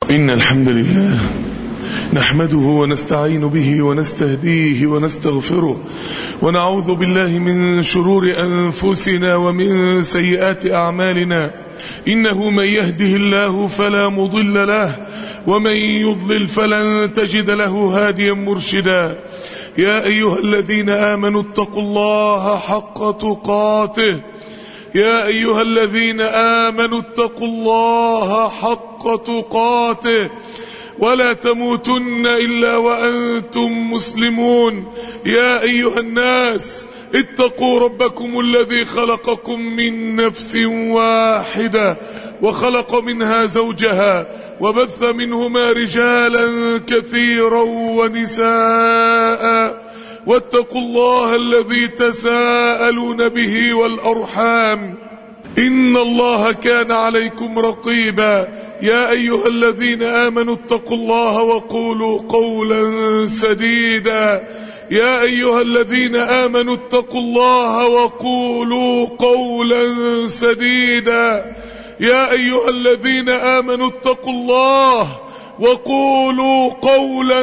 إن الحمد لله نحمده ونستعين به ونستهديه ونستغفره ونعوذ بالله من شرور أنفسنا ومن سيئات أعمالنا إنه من يهده الله فلا مضل له ومن يضلل فلن تجد له هاديا مرشدا يا أيها الذين آمنوا اتقوا الله حق تقاته يا أيها الذين آمنوا اتقوا الله حق تقاته ولا تموتن إلا وأنتم مسلمون يا أيها الناس اتقوا ربكم الذي خلقكم من نفس واحدة وخلق منها زوجها وبث منهما رجالا كثيرا ونساء واتقوا الله الذي تساءلون به والأرحام إن الله كان عليكم رقيبا يا أيها الذين آمنوا اتقوا الله وقولوا قولا سديدا يا أيها الذين آمنوا اتقوا الله وقولوا قولا سديدا يا أيها الذين آمنوا اتقوا الله وقولوا قولا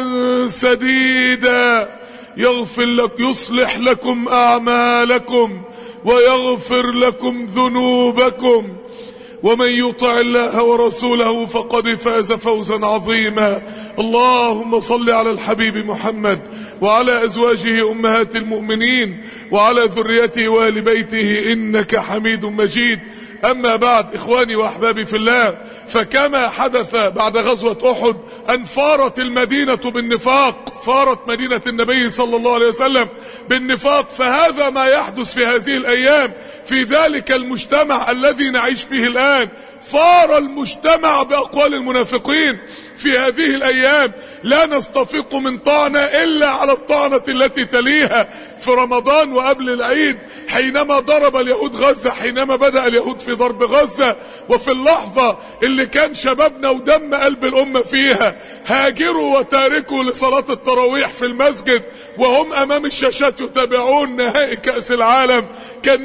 سديدا يغفر لك يصلح لكم أعمالكم ويغفر لكم ذنوبكم ومن يطع الله ورسوله فقد فاز فوزا عظيما اللهم صل على الحبيب محمد وعلى أزواجه أمهات المؤمنين وعلى ذريته وآل بيته إنك حميد مجيد أما بعد إخواني وأحبابي في الله فكما حدث بعد غزوة أحد أن فارت المدينة بالنفاق فارت مدينة النبي صلى الله عليه وسلم بالنفاق فهذا ما يحدث في هذه الأيام في ذلك المجتمع الذي نعيش فيه الآن فار المجتمع بأقوال المنافقين في هذه الأيام لا نستفيق من طعنة إلا على الطعنة التي تليها في رمضان وقبل العيد حينما ضرب اليهود غزة حينما بدأ اليهود في ضرب غزة وفي اللحظة اللي كان شبابنا ودم قلب الأمة فيها هاجروا وتاركوا لصلاة التراويح في المسجد وهم أمام الشاشات يتابعون نهائي كأس العالم كان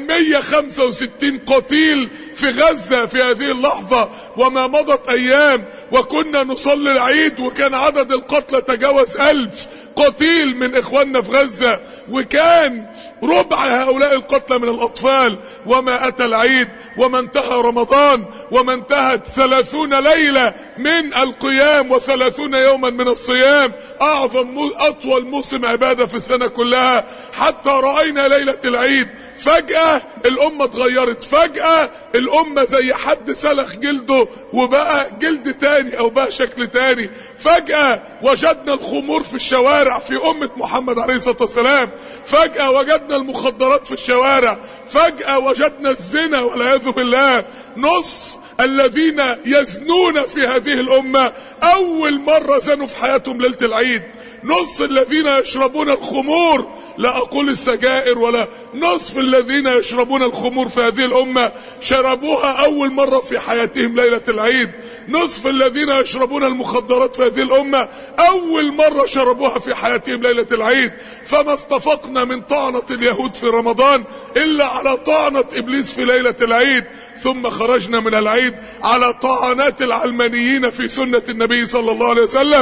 165 قتيل في غزة في هذه اللحظة وما مضت أيام وكنا نصلي العيد وكان عدد القتلى تجاوز ألف قتيل من إخواننا في غزة وكان ربع هؤلاء القتلى من الأطفال وما أتى العيد وما انتهى رمضان وما انتهت ثلاثون ليلة من القيام وثلاثون يوما من الصيام أعظم أطول موسم عبادة في السنة كلها حتى رأينا ليلة العيد فجأة الأمة اتغيرت فجأة الأمة زي حد سلخ جلده وبقى جلد تاني أو بقى شكل تاني فجأة وجدنا الخمور في الشوارع في أمة محمد عليه الصلاة والسلام فجأة وجدنا المخدرات في الشوارع فجأة وجدنا الزنا والعياذ بالله نص الذين يزنون في هذه الأمة أول مرة زنوا في حياتهم ليلة العيد نص الذين يشربون الخمور لا أقول السجائر ولا نصف الذين يشربون الخمور في هذه الأمة شربوها أول مرة في حياتهم ليلة العيد نصف الذين يشربون المخدرات في هذه الأمة أول مرة شربوها في حياتهم ليلة العيد فما استفقنا من طعنة اليهود في رمضان إلا على طعنة إبليس في ليلة العيد ثم خرجنا من العيد على طعنات العلمانيين في سنة النبي صلى الله عليه وسلم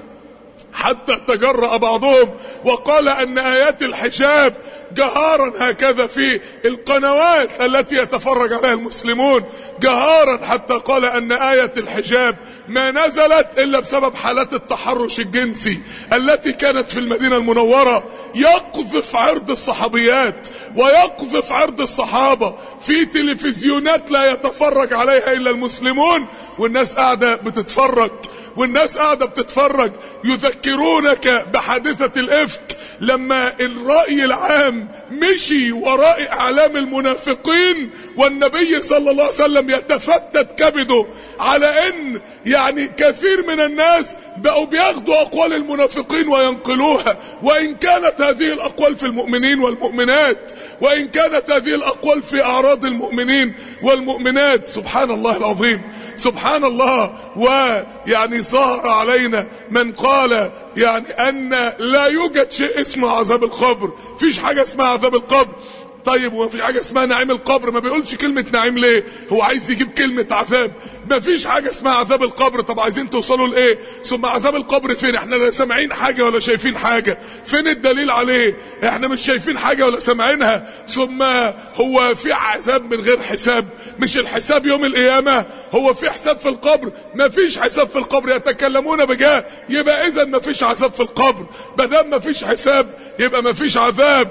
حتى تجرأ بعضهم وقال أن آيات الحجاب جهارا هكذا في القنوات التي يتفرج عليها المسلمون جهارا حتى قال أن آية الحجاب ما نزلت إلا بسبب حالات التحرش الجنسي التي كانت في المدينة المنورة يقذف عرض الصحابيات ويقذف عرض الصحابة في تلفزيونات لا يتفرج عليها إلا المسلمون والناس قاعدة بتتفرج والناس قاعدة بتتفرج يذكرونك بحادثة الإفك لما الرأي العام مشي وراء إعلام المنافقين والنبي صلى الله عليه وسلم يتفتت كبده على أن يعني كثير من الناس بقوا بياخدوا أقوال المنافقين وينقلوها وإن كانت هذه الأقوال في المؤمنين والمؤمنات وإن كانت هذه الأقوال في أعراض المؤمنين والمؤمنات سبحان الله العظيم سبحان الله ويعني ظهر علينا من قال يعني أن لا يوجد شيء اسمه عذاب القبر فيش حاجة اسمها عذاب القبر طيب وما فيش حاجه اسمها نعيم القبر ما بيقولش كلمه نعيم ليه هو عايز يجيب كلمه عذاب ما فيش حاجه اسمها عذاب القبر طب عايزين توصلوا لايه ثم عذاب القبر فين احنا لا سامعين حاجه ولا شايفين حاجه فين الدليل عليه احنا مش شايفين حاجه ولا سامعينها ثم هو في عذاب من غير حساب مش الحساب يوم القيامه هو في حساب في القبر ما فيش حساب في القبر يتكلمون بجاه يبقى اذا ما فيش عذاب في القبر ما دام ما فيش حساب يبقى ما فيش عذاب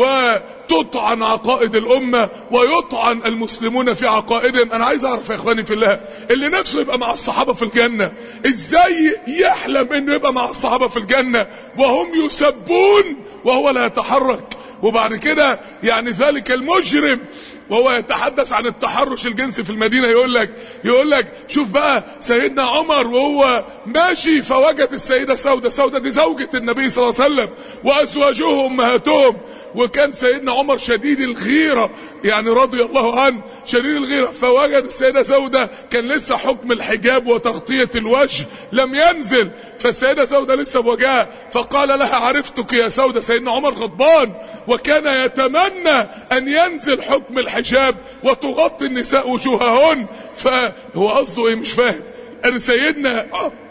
وتطعن عقائد الامه ويطعن المسلمون في عقائدهم انا عايز اعرف يا اخواني في الله اللي نفسه يبقى مع الصحابه في الجنه ازاي يحلم انه يبقى مع الصحابه في الجنه وهم يسبون وهو لا يتحرك وبعد كده يعني ذلك المجرم وهو يتحدث عن التحرش الجنسي في المدينه يقول لك يقول لك شوف بقى سيدنا عمر وهو ماشي فوجد السيده سوده سوده دي زوجة النبي صلى الله عليه وسلم وازواجه امهاتهم وكان سيدنا عمر شديد الغيره يعني رضي الله عنه شديد الغيره فوجد السيده سوده كان لسه حكم الحجاب وتغطيه الوجه لم ينزل فالسيده سوده لسه بوجهها فقال لها عرفتك يا سوده سيدنا عمر غضبان وكان يتمنى ان ينزل حكم الحجاب وتغطي النساء وجوههن فهو قصده ايه مش فاهم ان سيدنا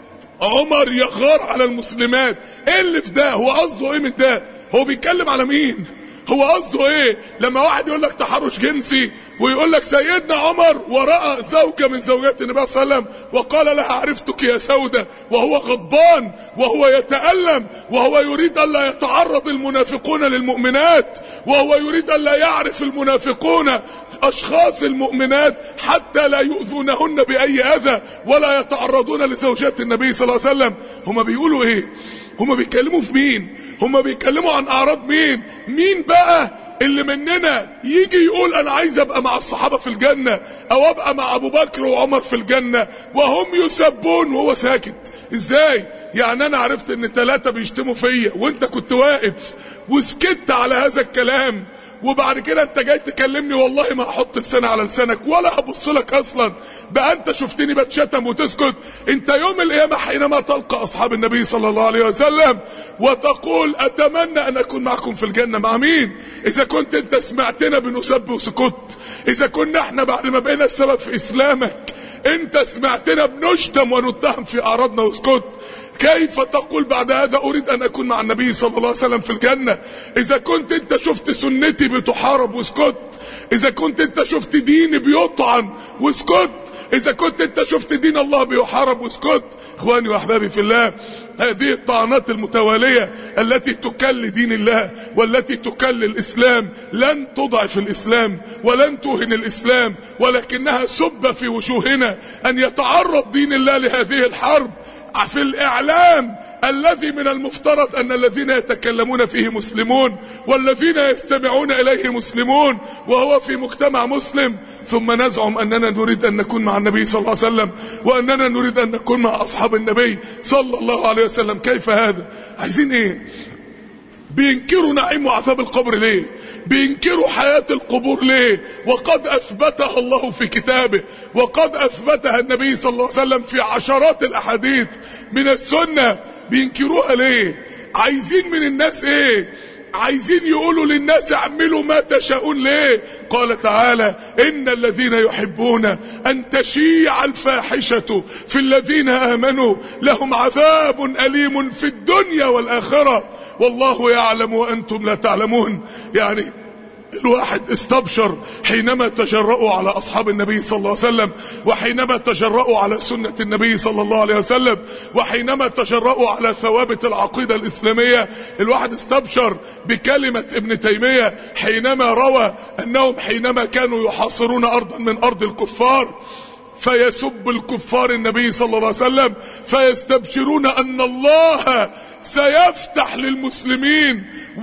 عمر يغار على المسلمات ايه اللي في ده هو قصده ايه من ده هو بيتكلم على مين هو قصده ايه لما واحد يقول لك تحرش جنسي ويقول لك سيدنا عمر وراى زوجة من زوجات النبي صلى الله عليه وسلم وقال لها عرفتك يا سودة وهو غضبان وهو يتألم وهو يريد ألا يتعرض المنافقون للمؤمنات وهو يريد ألا يعرف المنافقون أشخاص المؤمنات حتى لا يؤذونهن بأي أذى ولا يتعرضون لزوجات النبي صلى الله عليه وسلم هما بيقولوا ايه هما بيتكلموا في مين هما بيتكلموا عن اعراض مين مين بقى اللي مننا يجي يقول انا عايز ابقى مع الصحابة في الجنة او ابقى مع ابو بكر وعمر في الجنة وهم يسبون وهو ساكت ازاي يعني انا عرفت ان ثلاثة بيشتموا فيا وانت كنت واقف وسكت على هذا الكلام وبعد كده انت جاي تكلمني والله ما هحط لساني على لسانك ولا هبص لك اصلا بقى انت شفتني بتشتم وتسكت انت يوم القيامه حينما تلقى اصحاب النبي صلى الله عليه وسلم وتقول اتمنى ان اكون معكم في الجنه مع مين اذا كنت انت سمعتنا بنسب وسكت اذا كنا احنا بعد ما بقينا السبب في اسلامك انت سمعتنا بنشتم ونتهم في اعراضنا وسكت كيف تقول بعد هذا اريد ان اكون مع النبي صلى الله عليه وسلم في الجنة اذا كنت انت شفت سنتي بتحارب واسكت اذا كنت انت شفت ديني بيطعن واسكت اذا كنت انت شفت دين الله بيحارب واسكت اخواني واحبابي في الله هذه الطعنات المتوالية التي تكل دين الله والتي تكل الاسلام لن تضعف الاسلام ولن توهن الاسلام ولكنها سب في وجوهنا ان يتعرض دين الله لهذه الحرب في الاعلام الذي من المفترض ان الذين يتكلمون فيه مسلمون والذين يستمعون اليه مسلمون وهو في مجتمع مسلم ثم نزعم اننا نريد ان نكون مع النبي صلى الله عليه وسلم واننا نريد ان نكون مع اصحاب النبي صلى الله عليه وسلم كيف هذا عايزين ايه بينكروا نعيم وعذاب القبر ليه بينكروا حياة القبور ليه وقد اثبتها الله في كتابه وقد اثبتها النبي صلى الله عليه وسلم في عشرات الاحاديث من السنة بينكروها ليه عايزين من الناس ايه عايزين يقولوا للناس اعملوا ما تشاءون ليه قال تعالى ان الذين يحبون ان تشيع الفاحشة في الذين امنوا لهم عذاب اليم في الدنيا والاخرة والله يعلم وانتم لا تعلمون يعني الواحد استبشر حينما تجرأوا على أصحاب النبي صلى الله عليه وسلم وحينما تجرأوا على سنة النبي صلى الله عليه وسلم وحينما تجرأوا على ثوابت العقيدة الإسلامية الواحد استبشر بكلمة ابن تيمية حينما روى أنهم حينما كانوا يحاصرون أرضا من أرض الكفار فيسب الكفار النبي صلى الله عليه وسلم فيستبشرون أن الله سيفتح للمسلمين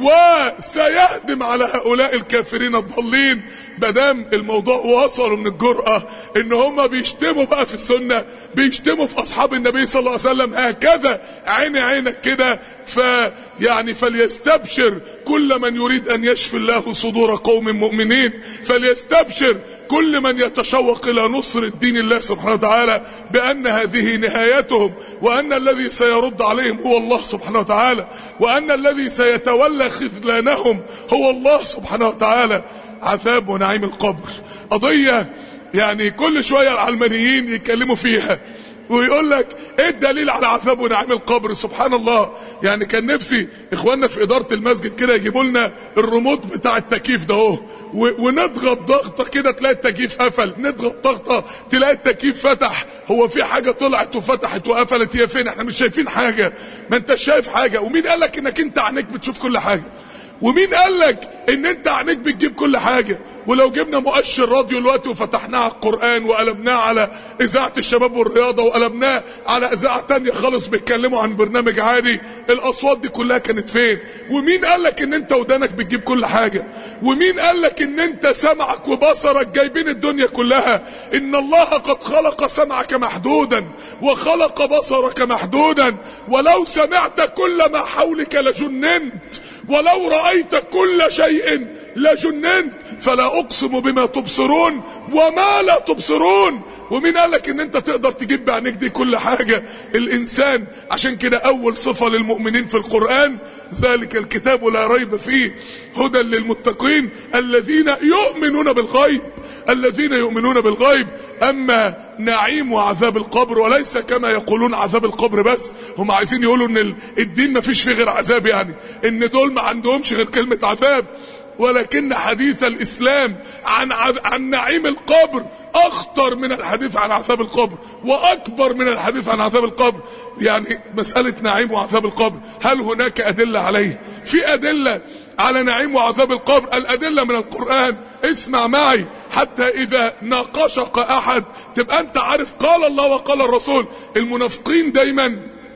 وسيهدم على هؤلاء الكافرين الضالين مادام الموضوع وصلوا من الجرأة ان هم بيشتموا بقى في السنة بيشتموا في اصحاب النبي صلى الله عليه وسلم هكذا عيني عينك كده فيعني فليستبشر كل من يريد ان يشفي الله صدور قوم مؤمنين فليستبشر كل من يتشوق الى نصر الدين الله سبحانه وتعالى بان هذه نهايتهم وان الذي سيرد عليهم هو الله سبحانه وتعالى وان الذي سيتولى خذلانهم هو الله سبحانه وتعالى عذاب ونعيم القبر قضية يعني كل شوية العلمانيين يتكلموا فيها ويقول لك ايه الدليل على عذاب ونعيم القبر سبحان الله يعني كان نفسي اخواننا في اداره المسجد كده يجيبوا لنا الريموت بتاع التكييف ده اهو ونضغط ضغطه كده تلاقي التكييف قفل نضغط ضغطه تلاقي التكييف فتح هو في حاجه طلعت وفتحت وقفلت هي فين احنا مش شايفين حاجه ما انت شايف حاجه ومين قال لك انك انت عينيك بتشوف كل حاجه ومين قال لك ان انت عينيك بتجيب كل حاجه ولو جبنا مؤشر راديو دلوقتي وفتحناه على القرآن وقلبناه على إذاعة الشباب والرياضة وقلبناه على إذاعة تانية خالص بيتكلموا عن برنامج عادي الأصوات دي كلها كانت فين ومين قال لك إن أنت ودانك بتجيب كل حاجة ومين قال لك إن أنت سمعك وبصرك جايبين الدنيا كلها إن الله قد خلق سمعك محدودا وخلق بصرك محدودا ولو سمعت كل ما حولك لجننت ولو رأيت كل شيء لجننت فلا اقسم بما تبصرون وما لا تبصرون ومين قالك ان انت تقدر تجيب بعينيك دي كل حاجة الانسان عشان كده اول صفة للمؤمنين في القرآن ذلك الكتاب لا ريب فيه هدى للمتقين الذين يؤمنون بالغيب الذين يؤمنون بالغيب اما نعيم وعذاب القبر وليس كما يقولون عذاب القبر بس هم عايزين يقولوا ان الدين ما فيش فيه غير عذاب يعني ان دول ما عندهمش غير كلمة عذاب ولكن حديث الاسلام عن عن نعيم القبر اخطر من الحديث عن عذاب القبر واكبر من الحديث عن عذاب القبر يعني مسألة نعيم وعذاب القبر هل هناك ادلة عليه في ادلة على نعيم وعذاب القبر الادلة من القرآن اسمع معي حتى اذا ناقشك احد تبقى انت عارف قال الله وقال الرسول المنافقين دايما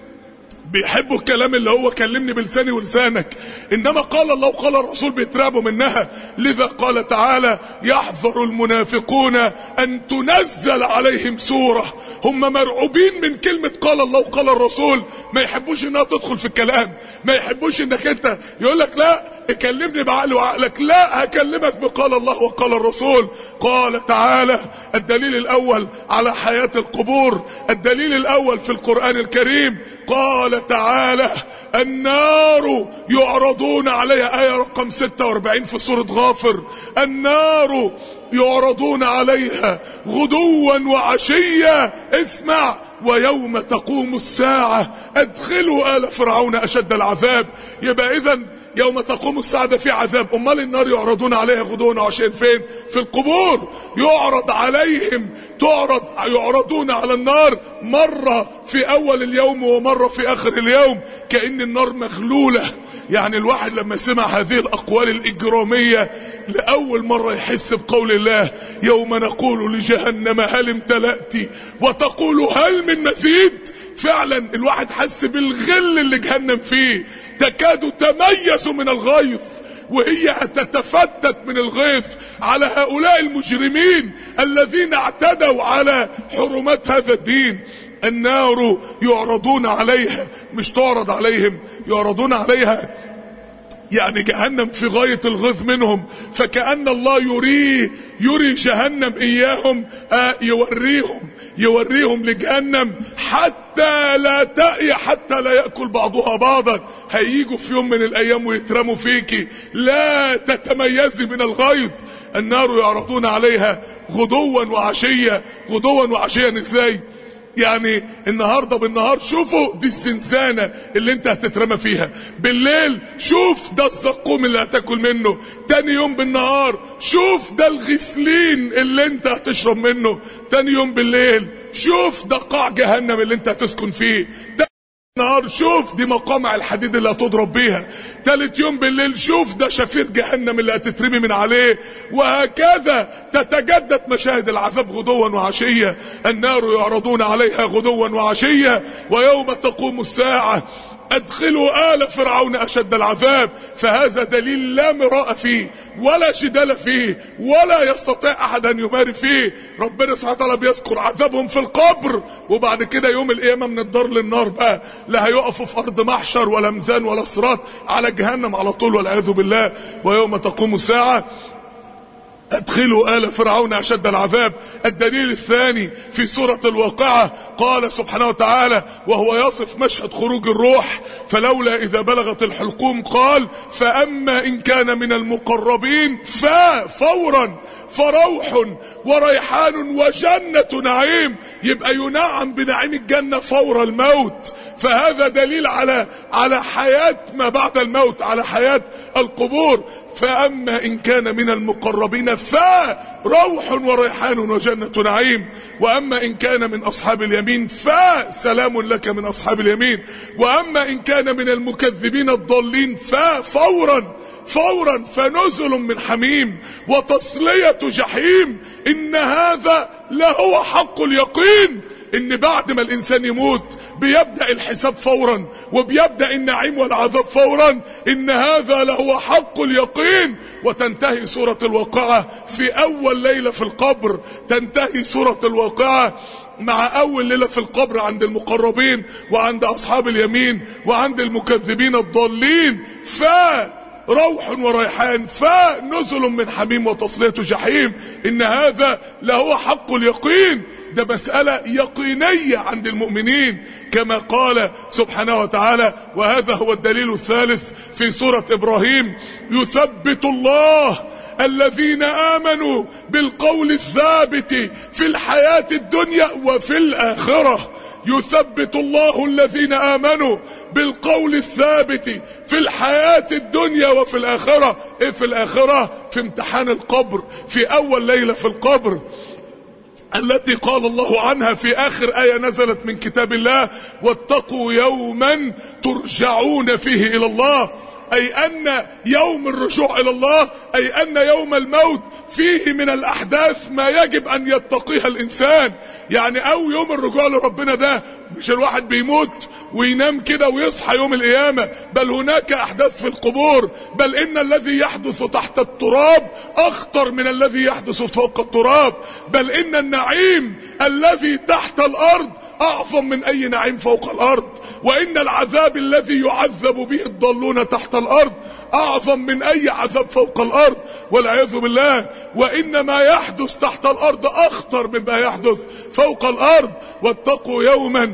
بيحبوا الكلام اللي هو كلمني بلساني ولسانك انما قال الله وقال الرسول بيترعبوا منها لذا قال تعالى يحذر المنافقون ان تنزل عليهم سورة هم مرعوبين من كلمة قال الله وقال الرسول ما يحبوش انها تدخل في الكلام ما يحبوش انك انت يقول لك لا اكلمني بعقل وعقلك لا هكلمك بقال الله وقال الرسول قال تعالى الدليل الاول على حياة القبور الدليل الاول في القرآن الكريم قال تعالى النار يعرضون عليها آية رقم 46 في سورة غافر النار يعرضون عليها غدوا وعشيا اسمع ويوم تقوم الساعة ادخلوا آل فرعون أشد العذاب يبقى إذا يوم تقوم الساعة ده في عذاب امال النار يعرضون عليها غدون عشان فين في القبور يعرض عليهم تعرض يعرضون على النار مرة في اول اليوم ومرة في اخر اليوم كأن النار مغلولة يعني الواحد لما سمع هذه الاقوال الاجرامية لاول مرة يحس بقول الله يوم نقول لجهنم هل امتلأت وتقول هل من مزيد فعلا الواحد حس بالغل اللي جهنم فيه تكاد تميز من الغيظ وهي هتتفتت من الغيظ على هؤلاء المجرمين الذين اعتدوا على حرمات هذا الدين النار يعرضون عليها مش تعرض عليهم يعرضون عليها يعني جهنم في غاية الغيظ منهم فكأن الله يريه يري جهنم إياهم آه يوريهم يوريهم لجهنم حتى لا تأي حتى لا يأكل بعضها بعضا هيجوا في يوم من الأيام ويترموا فيكي لا تتميزي من الغيظ النار يعرضون عليها غدوا وعشية غدوا وعشية ازاي يعني النهاردة بالنهار شوفوا دي الزنزانة اللي انت هتترمى فيها بالليل شوف ده الزقوم اللي هتاكل منه تاني يوم بالنهار شوف ده الغسلين اللي انت هتشرب منه تاني يوم بالليل شوف ده قاع جهنم اللي انت هتسكن فيه ده نهار شوف دي مقامع الحديد اللي هتضرب بيها تالت يوم بالليل شوف ده شفير جهنم اللي هتترمي من عليه وهكذا تتجدد مشاهد العذاب غدوا وعشية النار يعرضون عليها غدوا وعشية ويوم تقوم الساعة ادخلوا آل فرعون أشد العذاب فهذا دليل لا مراء فيه ولا جدال فيه ولا يستطيع أحد أن يماري فيه ربنا سبحانه وتعالى بيذكر عذابهم في القبر وبعد كده يوم القيامة من الدار للنار بقى لا هيقفوا في أرض محشر ولا ميزان ولا صراط على جهنم على طول والعياذ بالله ويوم تقوم الساعة ادخلوا آل فرعون أشد العذاب الدليل الثاني في سورة الواقعة قال سبحانه وتعالى وهو يصف مشهد خروج الروح فلولا إذا بلغت الحلقوم قال فأما إن كان من المقربين ففورا فروح وريحان وجنة نعيم يبقى ينعم بنعيم الجنة فور الموت فهذا دليل على على حياة ما بعد الموت على حياة القبور فأما إن كان من المقربين فروح وريحان وجنة نعيم وأما إن كان من أصحاب اليمين فسلام لك من أصحاب اليمين وأما إن كان من المكذبين الضالين ففورا فورا فنزل من حميم وتصلية جحيم إن هذا لهو حق اليقين ان بعد ما الانسان يموت بيبدأ الحساب فورا وبيبدأ النعيم والعذاب فورا ان هذا لهو حق اليقين وتنتهي سورة الواقعة في اول ليلة في القبر تنتهي سورة الواقعة مع اول ليلة في القبر عند المقربين وعند اصحاب اليمين وعند المكذبين الضالين ف روح وريحان فنزل من حميم وتصلية جحيم ان هذا لهو حق اليقين ده مسألة يقينية عند المؤمنين كما قال سبحانه وتعالى وهذا هو الدليل الثالث في سورة ابراهيم يثبت الله الذين آمنوا بالقول الثابت في الحياة الدنيا وفي الآخرة يثبت الله الذين آمنوا بالقول الثابت في الحياة الدنيا وفي الآخرة إيه في الآخرة في امتحان القبر في أول ليلة في القبر التي قال الله عنها في آخر آية نزلت من كتاب الله واتقوا يوما ترجعون فيه إلى الله أي أن يوم الرجوع إلى الله أي أن يوم الموت فيه من الأحداث ما يجب أن يتقيها الإنسان يعني أو يوم الرجوع لربنا ده مش الواحد بيموت وينام كده ويصحى يوم القيامة بل هناك أحداث في القبور بل إن الذي يحدث تحت التراب أخطر من الذي يحدث فوق التراب بل إن النعيم الذي تحت الأرض أعظم من أي نعيم فوق الأرض وإن العذاب الذي يعذب به الضالون تحت الأرض أعظم من أي عذاب فوق الأرض والعياذ بالله وإن ما يحدث تحت الأرض أخطر مما يحدث فوق الأرض واتقوا يوما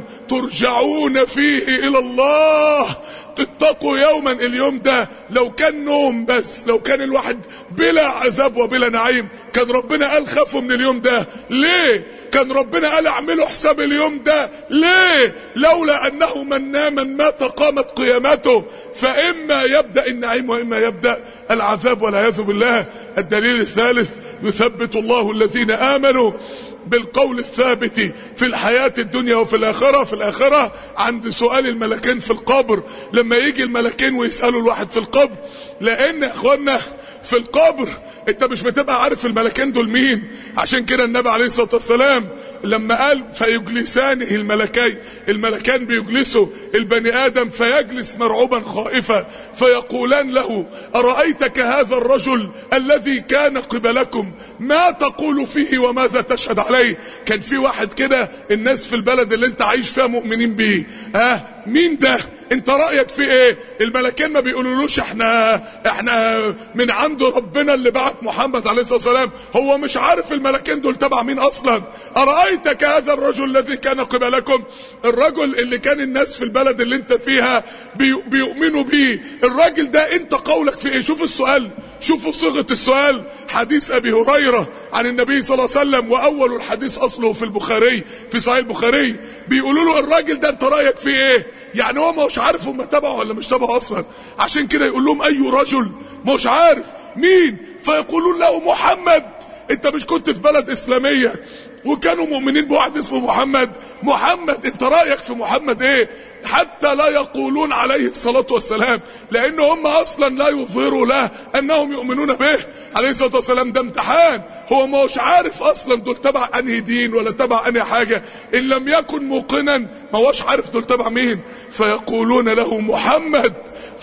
ترجعون فيه إلى الله تتقوا يوما اليوم ده لو كان نوم بس لو كان الواحد بلا عذاب وبلا نعيم كان ربنا قال خافوا من اليوم ده ليه كان ربنا قال اعملوا حساب اليوم ده ليه لولا انه من نام من مات قامت قيامته فاما يبدا النعيم واما يبدا العذاب والعياذ بالله الدليل الثالث يثبت الله الذين امنوا بالقول الثابت في الحياة الدنيا وفي الآخرة في الآخرة عند سؤال الملكين في القبر لما يجي الملكين ويسألوا الواحد في القبر لأن يا أخوانا في القبر انت مش بتبقى عارف الملكين دول مين عشان كده النبي عليه الصلاة والسلام لما قال فيجلسانه الملكين الملكان بيجلسوا البني آدم فيجلس مرعوبا خائفا فيقولان له أرأيتك هذا الرجل الذي كان قبلكم ما تقول فيه وماذا تشهد عليه كان في واحد كده الناس في البلد اللي انت عايش فيها مؤمنين بيه ها مين ده انت رأيك في ايه الملكين ما بيقولولوش احنا احنا من عند ربنا اللي بعت محمد عليه الصلاة والسلام هو مش عارف الملكين دول تبع مين اصلا أرأيتك هذا الرجل الذي كان قبلكم الرجل اللي كان الناس في البلد اللي انت فيها بي بيؤمنوا بيه الراجل ده انت قولك في ايه شوف السؤال شوفوا صيغة السؤال حديث ابي هريرة عن النبي صلى الله عليه وسلم واول الحديث اصله في البخاري في صحيح البخاري بيقولوا له الراجل ده انت رأيك فيه ايه يعني هو مش عارف هم تبعه ولا مش تبعه اصلا عشان كده يقول لهم اي رجل مش عارف مين فيقولون له محمد انت مش كنت في بلد اسلامية وكانوا مؤمنين بواحد اسمه محمد محمد انت رأيك في محمد ايه حتى لا يقولون عليه الصلاة والسلام لان هم اصلا لا يظهروا له انهم يؤمنون به عليه الصلاة والسلام ده امتحان هو مش عارف اصلا دول تبع انهي دين ولا تبع انهي حاجة ان لم يكن موقنا ما هوش عارف دول تبع مين فيقولون له محمد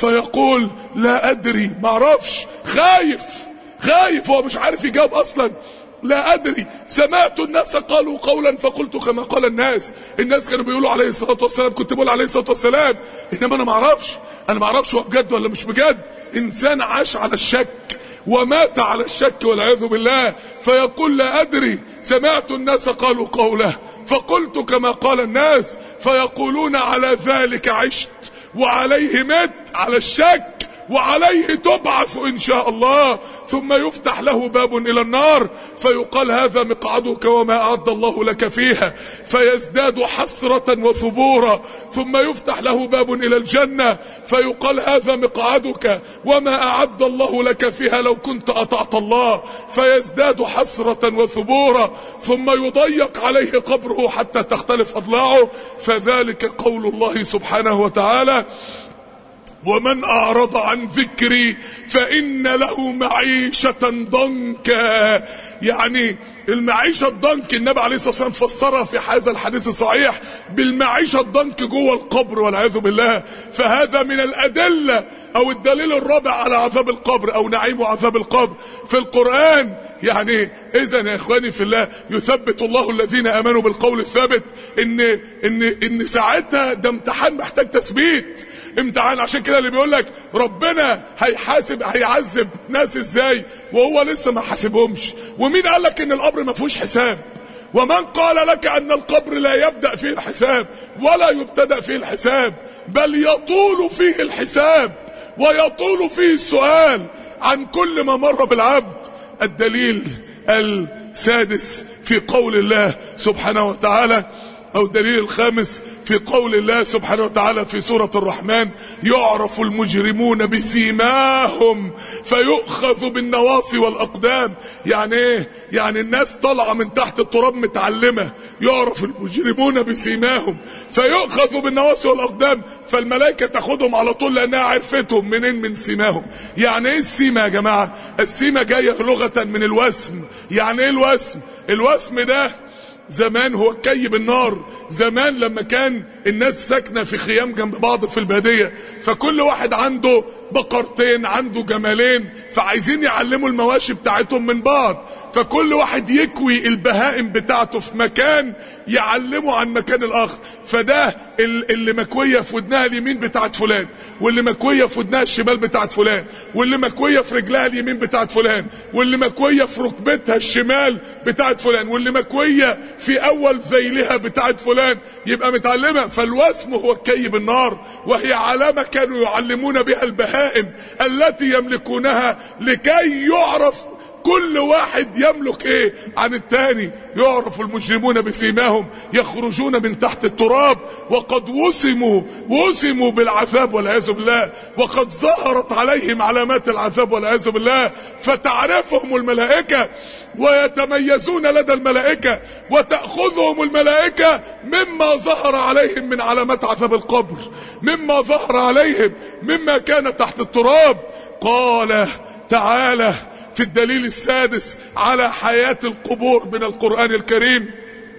فيقول لا ادري معرفش خايف خايف هو مش عارف يجاوب اصلا لا ادري سمعت الناس قالوا قولا فقلت كما قال الناس الناس كانوا بيقولوا عليه الصلاه والسلام كنت بقول عليه الصلاه والسلام انما انا ما اعرفش انا ما اعرفش هو بجد ولا مش بجد انسان عاش على الشك ومات على الشك والعياذ بالله فيقول لا أدري سمعت الناس قالوا قوله فقلت كما قال الناس فيقولون على ذلك عشت وعليه مت على الشك وعليه تبعث ان شاء الله ثم يفتح له باب الى النار فيقال هذا مقعدك وما اعد الله لك فيها فيزداد حسرة وثبورا ثم يفتح له باب الى الجنة فيقال هذا مقعدك وما اعد الله لك فيها لو كنت اطعت الله فيزداد حسرة وثبورا ثم يضيق عليه قبره حتى تختلف اضلاعه فذلك قول الله سبحانه وتعالى ومن أعرض عن ذكري فإن له معيشة ضنكا يعني المعيشة الضنك النبي عليه الصلاة والسلام فسرها في هذا الحديث الصحيح بالمعيشة الضنك جوه القبر والعياذ بالله فهذا من الأدلة أو الدليل الرابع على عذاب القبر أو نعيم وعذاب القبر في القرآن يعني إذا يا إخواني في الله يثبت الله الذين آمنوا بالقول الثابت إن إن إن ساعتها ده امتحان محتاج تثبيت امتحان عشان كده اللي بيقول لك ربنا هيحاسب هيعذب ناس ازاي وهو لسه ما حاسبهمش ومين قال لك ان القبر ما فيهوش حساب ومن قال لك ان القبر لا يبدا فيه الحساب ولا يبتدا فيه الحساب بل يطول فيه الحساب ويطول فيه السؤال عن كل ما مر بالعبد الدليل السادس في قول الله سبحانه وتعالى او الدليل الخامس في قول الله سبحانه وتعالى في سورة الرحمن يعرف المجرمون بسيماهم فيؤخذ بالنواصي والأقدام يعني ايه يعني الناس طالعة من تحت التراب متعلمة يعرف المجرمون بسيماهم فيؤخذ بالنواصي والأقدام فالملائكة تاخدهم على طول لأنها عرفتهم منين من سيماهم يعني ايه السيمة يا جماعة السيمة جاية لغة من الوسم يعني ايه الوسم الوسم ده زمان هو كيب النار زمان لما كان الناس ساكنة في خيام جنب بعض في البادية فكل واحد عنده بقرتين عنده جمالين فعايزين يعلموا المواشي بتاعتهم من بعض فكل واحد يكوي البهائم بتاعته في مكان يعلمه عن مكان الاخر فده اللي مكوية في ودنها اليمين بتاعت فلان واللي مكوية في ودنها الشمال بتاعت فلان واللي مكوية في رجلها اليمين بتاعت فلان واللي مكوية في ركبتها الشمال بتاعت فلان واللي مكوية في اول ذيلها بتاعت فلان يبقى متعلمة فالوسم هو الكي بالنار وهي علامة كانوا يعلمون بها البهائم التي يملكونها لكي يعرف كل واحد يملك ايه عن التاني يعرف المجرمون بسيماهم يخرجون من تحت التراب وقد وسموا وسموا بالعذاب والعياذ بالله وقد ظهرت عليهم علامات العذاب والعياذ بالله فتعرفهم الملائكة ويتميزون لدى الملائكة وتأخذهم الملائكة مما ظهر عليهم من علامات عذاب القبر مما ظهر عليهم مما كان تحت التراب قال تعالى في الدليل السادس على حياة القبور من القرآن الكريم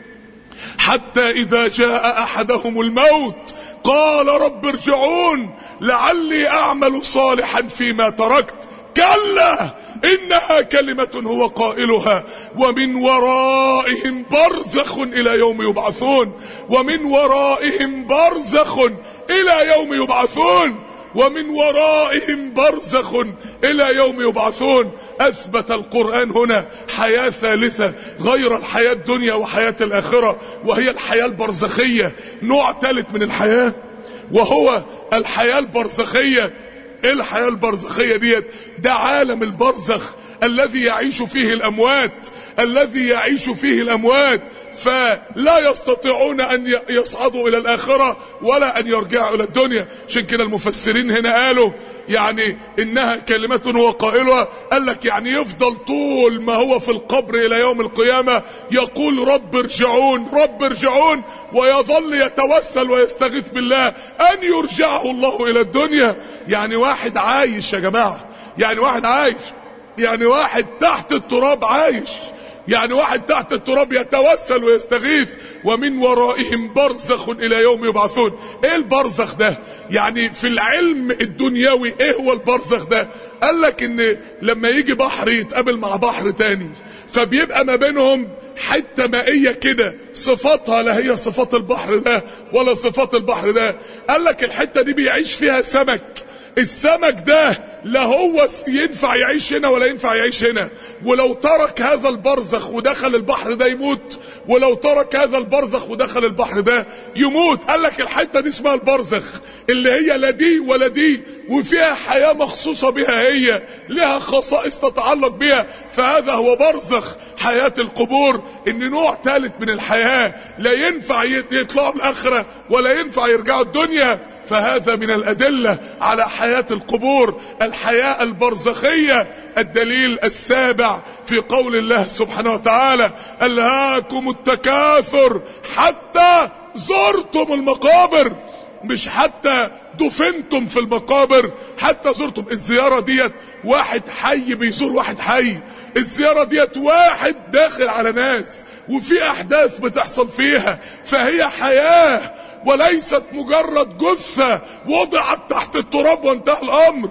حتى إذا جاء أحدهم الموت قال رب ارجعون لعلي أعمل صالحا فيما تركت كلا إنها كلمة هو قائلها ومن ورائهم برزخ إلى يوم يبعثون ومن ورائهم برزخ إلى يوم يبعثون ومن ورائهم برزخ الى يوم يبعثون اثبت القرآن هنا حياة ثالثة غير الحياة الدنيا وحياة الاخرة وهي الحياة البرزخية نوع ثالث من الحياة وهو الحياة البرزخية ايه الحياة البرزخية ديت ده عالم البرزخ الذي يعيش فيه الاموات الذي يعيش فيه الاموات فلا يستطيعون ان يصعدوا الى الاخرة ولا ان يرجعوا الى الدنيا عشان كده المفسرين هنا قالوا يعني انها كلمة هو قائلها قال لك يعني يفضل طول ما هو في القبر الى يوم القيامة يقول رب ارجعون رب ارجعون ويظل يتوسل ويستغيث بالله ان يرجعه الله الى الدنيا يعني واحد عايش يا جماعة يعني واحد عايش يعني واحد تحت التراب عايش يعني واحد تحت التراب يتوسل ويستغيث ومن ورائهم برزخ الى يوم يبعثون ايه البرزخ ده يعني في العلم الدنيوي ايه هو البرزخ ده قال لك ان لما يجي بحر يتقابل مع بحر تاني فبيبقى ما بينهم حتة مائية كده صفاتها لا هي صفات البحر ده ولا صفات البحر ده قال لك الحتة دي بيعيش فيها سمك السمك ده لا هو ينفع يعيش هنا ولا ينفع يعيش هنا ولو ترك هذا البرزخ ودخل البحر ده يموت ولو ترك هذا البرزخ ودخل البحر ده يموت قال لك الحته دي اسمها البرزخ اللي هي لا دي ولا دي وفيها حياه مخصوصه بها هي لها خصائص تتعلق بها فهذا هو برزخ حياه القبور ان نوع ثالث من الحياه لا ينفع يطلعوا الاخره ولا ينفع يرجعوا الدنيا فهذا من الأدلة على حياة القبور الحياة البرزخية الدليل السابع في قول الله سبحانه وتعالى ألهاكم التكاثر حتى زرتم المقابر مش حتى دفنتم في المقابر حتى زرتم الزيارة ديت واحد حي بيزور واحد حي الزيارة ديت واحد داخل على ناس وفي احداث بتحصل فيها فهي حياة وليست مجرد جثة وضعت تحت التراب وانتهى الامر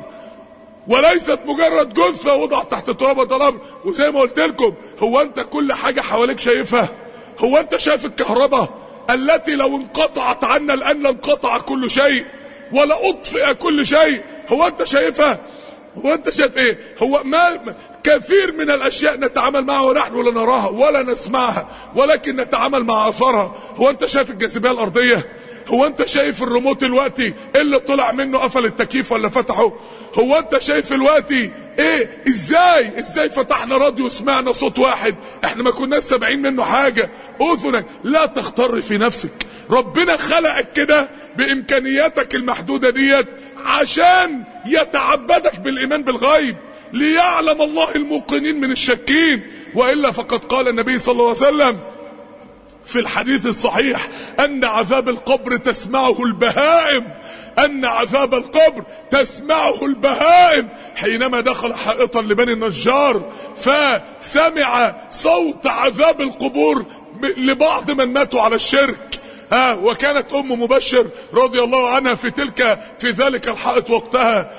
وليست مجرد جثة وضعت تحت التراب وانتهى الامر وزي ما قلت لكم هو انت كل حاجة حواليك شايفها هو انت شايف الكهرباء التي لو انقطعت عنا الان لانقطع كل شيء ولا اطفئ كل شيء هو انت شايفها هو انت شايف ايه هو ما كثير من الاشياء نتعامل معها ونحن لا نراها ولا نسمعها ولكن نتعامل مع اثرها هو انت شايف الجاذبيه الارضيه هو انت شايف الريموت الوقتي اللي طلع منه قفل التكييف ولا فتحه هو انت شايف الوقتي ايه ازاي ازاي فتحنا راديو وسمعنا صوت واحد احنا ما كناش سامعين منه حاجه اذنك لا تختر في نفسك ربنا خلقك كده بامكانياتك المحدوده ديت عشان يتعبدك بالايمان بالغيب ليعلم الله الموقنين من الشاكين والا فقد قال النبي صلى الله عليه وسلم في الحديث الصحيح ان عذاب القبر تسمعه البهائم ان عذاب القبر تسمعه البهائم حينما دخل حائطا لبني النجار فسمع صوت عذاب القبور لبعض من ماتوا على الشرك ها وكانت ام مبشر رضي الله عنها في تلك في ذلك الحائط وقتها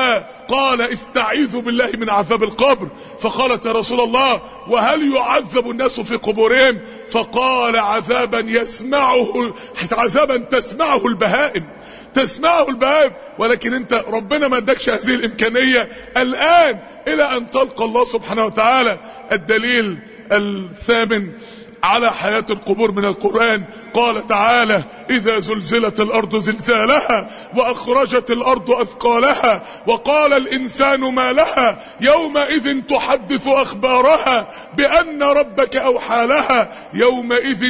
فقال استعيذوا بالله من عذاب القبر فقالت يا رسول الله وهل يعذب الناس في قبورهم فقال عذابا يسمعه عذابا تسمعه البهائم تسمعه البهائم ولكن انت ربنا ما ادكش هذه الامكانيه الان الى ان تلقى الله سبحانه وتعالى الدليل الثامن على حياة القبور من القرآن قال تعالى إذا زلزلت الأرض زلزالها وأخرجت الأرض أثقالها وقال الإنسان ما لها يومئذ تحدث أخبارها بأن ربك أوحى لها يومئذ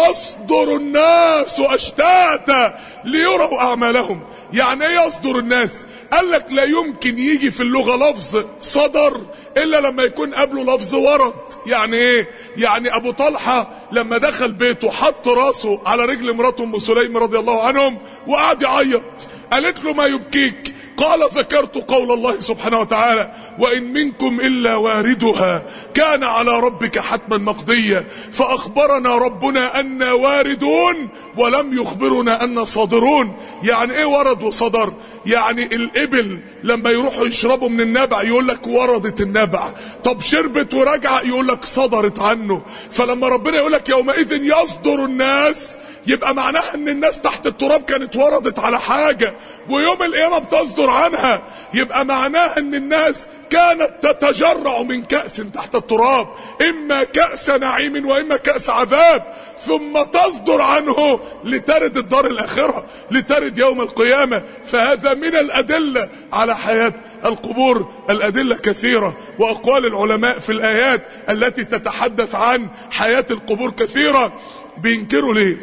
يصدر الناس أشتاتا ليروا أعمالهم يعني ايه يصدر الناس قال لك لا يمكن يجي في اللغة لفظ صدر إلا لما يكون قبله لفظ ورد يعني ايه يعني ابو طلحة لما دخل بيته حط راسه على رجل مراته ام سليم رضي الله عنهم وقعد يعيط قالت له ما يبكيك قال ذكرت قول الله سبحانه وتعالى وإن منكم إلا واردها كان على ربك حتما مقضيا فأخبرنا ربنا أن واردون ولم يخبرنا أن صادرون يعني إيه ورد وصدر يعني الإبل لما يروحوا يشربوا من النبع يقول لك وردت النبع طب شربت ورجع يقول لك صدرت عنه فلما ربنا يقول لك يومئذ يصدر الناس يبقى معناها ان الناس تحت التراب كانت وردت على حاجة ويوم القيامة بتصدر عنها يبقى معناها ان الناس كانت تتجرع من كأس تحت التراب اما كأس نعيم واما كأس عذاب ثم تصدر عنه لترد الدار الاخرة لترد يوم القيامة فهذا من الادلة على حياة القبور الأدلة كثيرة وأقوال العلماء في الآيات التي تتحدث عن حياة القبور كثيرة بينكروا ليه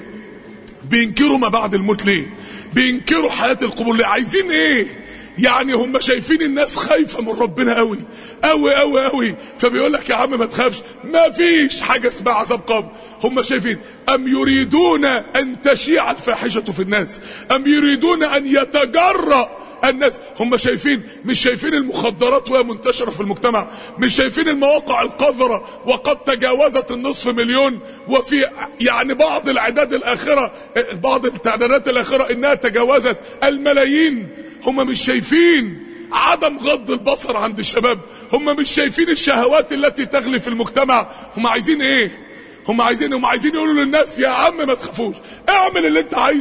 بينكروا ما بعد الموت ليه بينكروا حياة القبور ليه عايزين ايه يعني هم شايفين الناس خايفة من ربنا قوي قوي قوي قوي فبيقول لك يا عم ما تخافش ما فيش حاجة اسمها عذاب قبر هم شايفين ام يريدون ان تشيع الفاحشة في الناس ام يريدون ان يتجرأ الناس هم شايفين مش شايفين المخدرات وهي منتشرة في المجتمع مش شايفين المواقع القذرة وقد تجاوزت النصف مليون وفي يعني بعض العداد الآخرة بعض التعدادات الآخرة إنها تجاوزت الملايين هم مش شايفين عدم غض البصر عند الشباب هم مش شايفين الشهوات التي تغلي في المجتمع هم عايزين ايه هم عايزين هم عايزين يقولوا للناس يا عم ما تخافوش اعمل اللي انت عايزه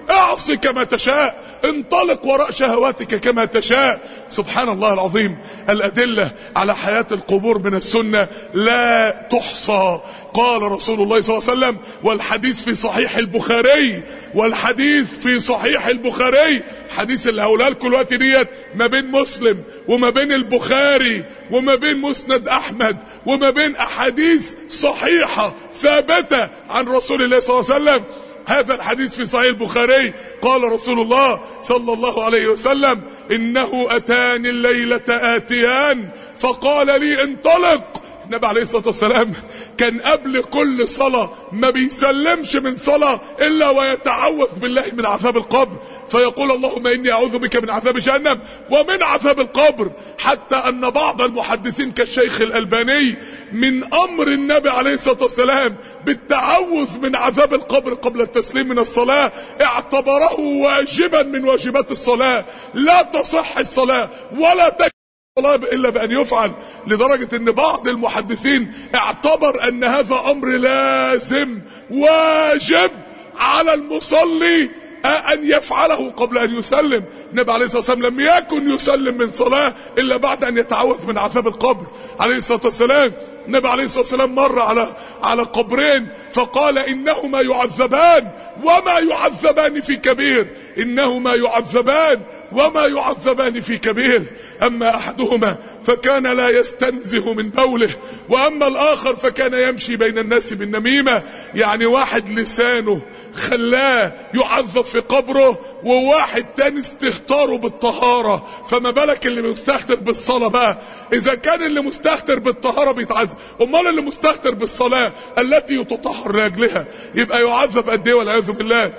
اعص كما تشاء انطلق وراء شهواتك كما تشاء سبحان الله العظيم الأدلة على حياة القبور من السنة لا تحصى قال رسول الله صلى الله عليه وسلم والحديث في صحيح البخاري والحديث في صحيح البخاري حديث اللي هقولها لكم الوقت ديت ما بين مسلم وما بين البخاري وما بين مسند احمد وما بين احاديث صحيحه ثابته عن رسول الله صلى الله عليه وسلم هذا الحديث في صحيح البخاري قال رسول الله صلى الله عليه وسلم إنه أتاني الليلة آتيان فقال لي انطلق النبي عليه الصلاة والسلام كان قبل كل صلاة ما بيسلمش من صلاة إلا ويتعوذ بالله من عذاب القبر فيقول اللهم إني أعوذ بك من عذاب جهنم ومن عذاب القبر حتى أن بعض المحدثين كالشيخ الألباني من أمر النبي عليه الصلاة والسلام بالتعوذ من عذاب القبر قبل التسليم من الصلاة اعتبره واجبا من واجبات الصلاة لا تصح الصلاة ولا تكفي الصلاة إلا بأن يفعل لدرجة أن بعض المحدثين اعتبر أن هذا أمر لازم واجب على المصلي أن يفعله قبل أن يسلم النبي عليه الصلاة والسلام لم يكن يسلم من صلاة إلا بعد أن يتعوذ من عذاب القبر عليه الصلاة والسلام النبي عليه الصلاة والسلام مر على على قبرين فقال إنهما يعذبان وما يعذبان في كبير إنهما يعذبان وما يعذبان في كبير أما أحدهما فكان لا يستنزه من بوله وأما الآخر فكان يمشي بين الناس بالنميمة يعني واحد لسانه خلاه يعذب في قبره وواحد تاني استهتاره بالطهارة فما بالك اللي مستهتر بالصلاة بقى إذا كان اللي مستهتر بالطهارة بيتعذب أمال اللي مستهتر بالصلاة التي يتطهر لأجلها يبقى يعذب قد إيه والعياذ بالله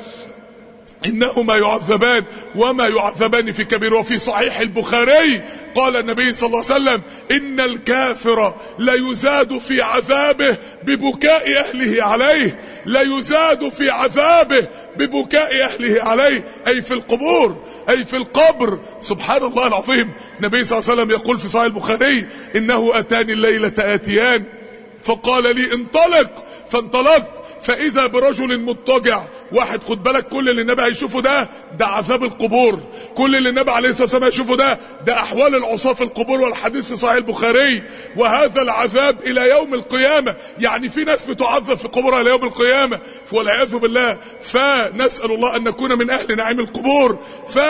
إنهما يعذبان وما يعذبان في كبير وفي صحيح البخاري قال النبي صلى الله عليه وسلم إن الكافر ليزاد في عذابه ببكاء أهله عليه ليزاد في عذابه ببكاء أهله عليه أي في القبور أي في القبر سبحان الله العظيم النبي صلى الله عليه وسلم يقول في صحيح البخاري إنه أتاني الليلة آتيان فقال لي انطلق فانطلقت فاذا برجل مضطجع واحد خد بالك كل اللي النبي هيشوفه ده ده عذاب القبور كل اللي النبي عليه الصلاه والسلام هيشوفه ده ده احوال العصاه في القبور والحديث في صحيح البخاري وهذا العذاب الى يوم القيامه يعني في ناس بتعذب في قبورها الى يوم القيامه والعياذ بالله فنسال الله ان نكون من اهل نعيم القبور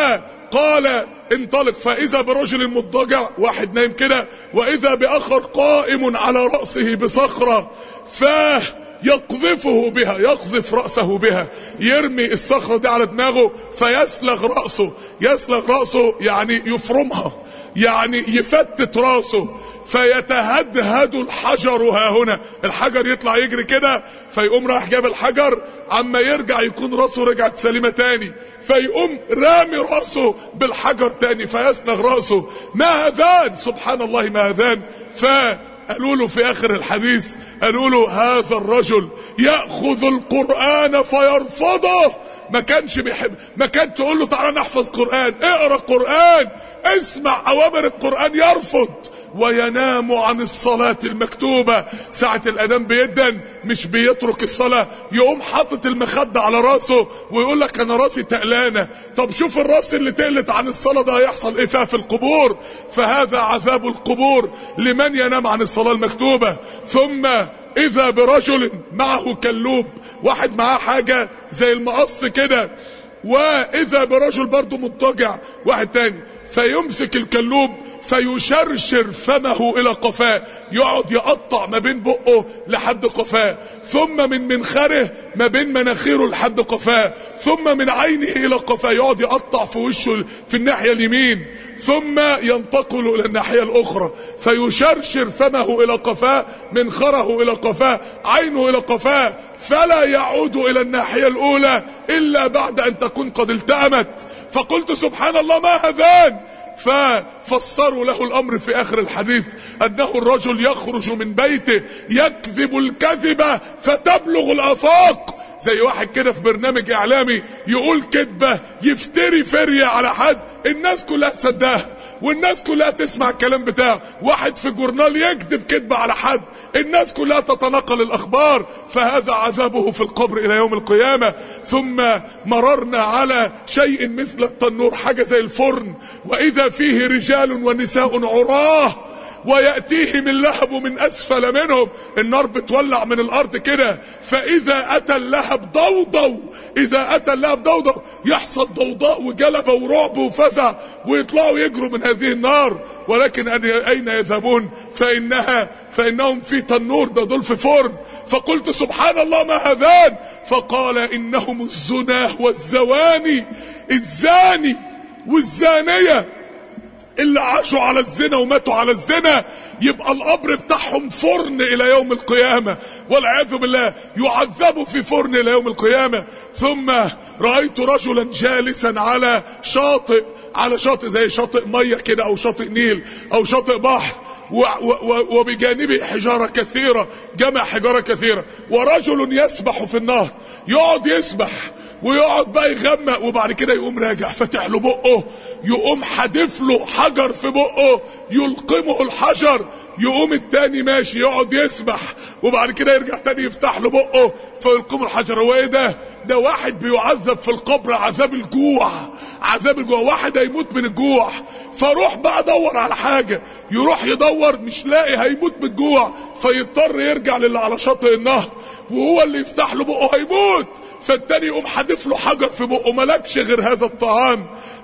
فقال انطلق فاذا برجل مضطجع واحد نايم كده واذا باخر قائم على راسه بصخره فاه يقذفه بها يقذف رأسه بها يرمي الصخرة دي على دماغه فيسلغ رأسه يسلغ رأسه يعني يفرمها يعني يفتت راسه فيتهدهد الحجر ها هنا الحجر يطلع يجري كده فيقوم راح جاب الحجر عما يرجع يكون راسه رجعت سليمة تاني فيقوم رامي راسه بالحجر تاني فيسلغ راسه ما هذان سبحان الله ما هذان ف قالوا له في اخر الحديث قالوا له هذا الرجل ياخذ القران فيرفضه ما كانش بيحب ما كان تقول له تعالى نحفظ قران اقرا قران اسمع اوامر القران يرفض وينام عن الصلاة المكتوبة ساعة الأذان بيدن مش بيترك الصلاة يقوم حاطط المخدة على راسه ويقول لك أنا راسي تقلانة طب شوف الراس اللي تقلت عن الصلاة ده هيحصل إيه فيها في القبور فهذا عذاب القبور لمن ينام عن الصلاة المكتوبة ثم إذا برجل معه كلوب واحد معاه حاجة زي المقص كده وإذا برجل برضه مضطجع واحد تاني فيمسك الكلوب فيشرشر فمه الى قفاه يقعد يقطع ما بين بقه لحد قفاه ثم من منخره ما بين مناخيره لحد قفاه ثم من عينه الى قفاه يقعد يقطع في وشه في الناحيه اليمين ثم ينتقل الى الناحيه الاخرى فيشرشر فمه الى قفاه منخره الى قفاه عينه الى قفاه فلا يعود الى الناحيه الاولى الا بعد ان تكون قد التأمت فقلت سبحان الله ما هذان ففسروا له الامر في اخر الحديث انه الرجل يخرج من بيته يكذب الكذبة فتبلغ الافاق زي واحد كده في برنامج اعلامي يقول كذبة يفتري فرية على حد الناس كلها تصدقها والناس كلها تسمع الكلام بتاعه واحد في جورنال يكذب كذبة على حد الناس كلها تتنقل الاخبار فهذا عذابه في القبر الى يوم القيامة ثم مررنا على شيء مثل التنور حاجة زي الفرن واذا فيه رجال ونساء عراه ويأتيهم اللهب من أسفل منهم النار بتولع من الأرض كده فإذا أتى اللهب ضوضوا إذا أتى اللهب ضوضوا يحصل ضوضاء وجلبة ورعب وفزع ويطلعوا يجروا من هذه النار ولكن أين يذهبون فإنها فإنهم في تنور ده دول في فرن فقلت سبحان الله ما هذان فقال إنهم الزنا والزواني الزاني والزانية اللي عاشوا على الزنا وماتوا على الزنا يبقى القبر بتاعهم فرن الى يوم القيامة والعياذ بالله يعذبوا في فرن الى يوم القيامة ثم رأيت رجلا جالسا على شاطئ على شاطئ زي شاطئ مية كده او شاطئ نيل او شاطئ بحر وبجانبه حجارة كثيرة جمع حجارة كثيرة ورجل يسبح في النهر يقعد يسبح ويقعد بقى يغمق وبعد كده يقوم راجع فاتح له بقه يقوم حادف له حجر في بقه يلقمه الحجر يقوم التاني ماشي يقعد يسبح وبعد كده يرجع تاني يفتح له بقه فيلقمه الحجر هو ايه ده ده واحد بيعذب في القبر عذاب الجوع عذاب الجوع واحد هيموت من الجوع فروح بقى دور على حاجة يروح يدور مش لاقي هيموت من الجوع فيضطر يرجع للي على شاطئ النهر وهو اللي يفتح له بقه هيموت فالتاني يقوم حادف له حجر في بقه ملكش غير هذا الطعام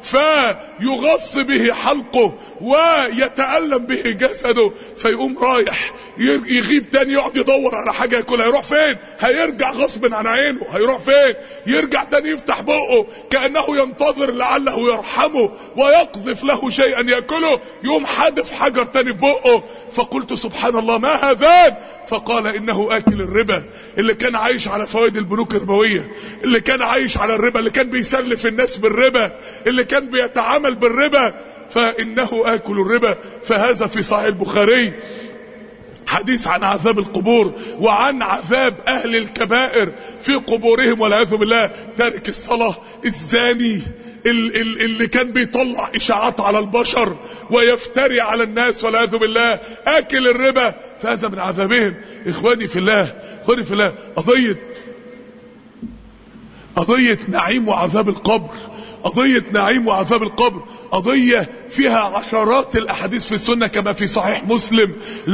فيغص به حلقه ويتألم به جسده فيقوم رايح يغيب تاني يقعد يدور على حاجة ياكلها يروح فين هيرجع غصب عن عينه هيروح فين يرجع تاني يفتح بقه كأنه ينتظر لعله يرحمه ويقذف له شيئا يأكله يقوم حادف حجر تاني في بقه فقلت سبحان الله ما هذان فقال انه اكل الربا اللي كان عايش على فوائد البنوك الربويه اللي كان عايش على الربا اللي كان بيسلف الناس بالربا اللي كان بيتعامل بالربا فانه اكل الربا فهذا في صحيح البخاري حديث عن عذاب القبور وعن عذاب اهل الكبائر في قبورهم والعياذ بالله تارك الصلاه الزاني اللي كان بيطلع اشاعات على البشر ويفتري على الناس والعياذ بالله اكل الربا فهذا من عذابهم اخواني في الله اخواني في الله قضيه قضيه نعيم وعذاب القبر قضية نعيم وعذاب القبر قضية فيها عشرات الأحاديث في السنة كما في صحيح مسلم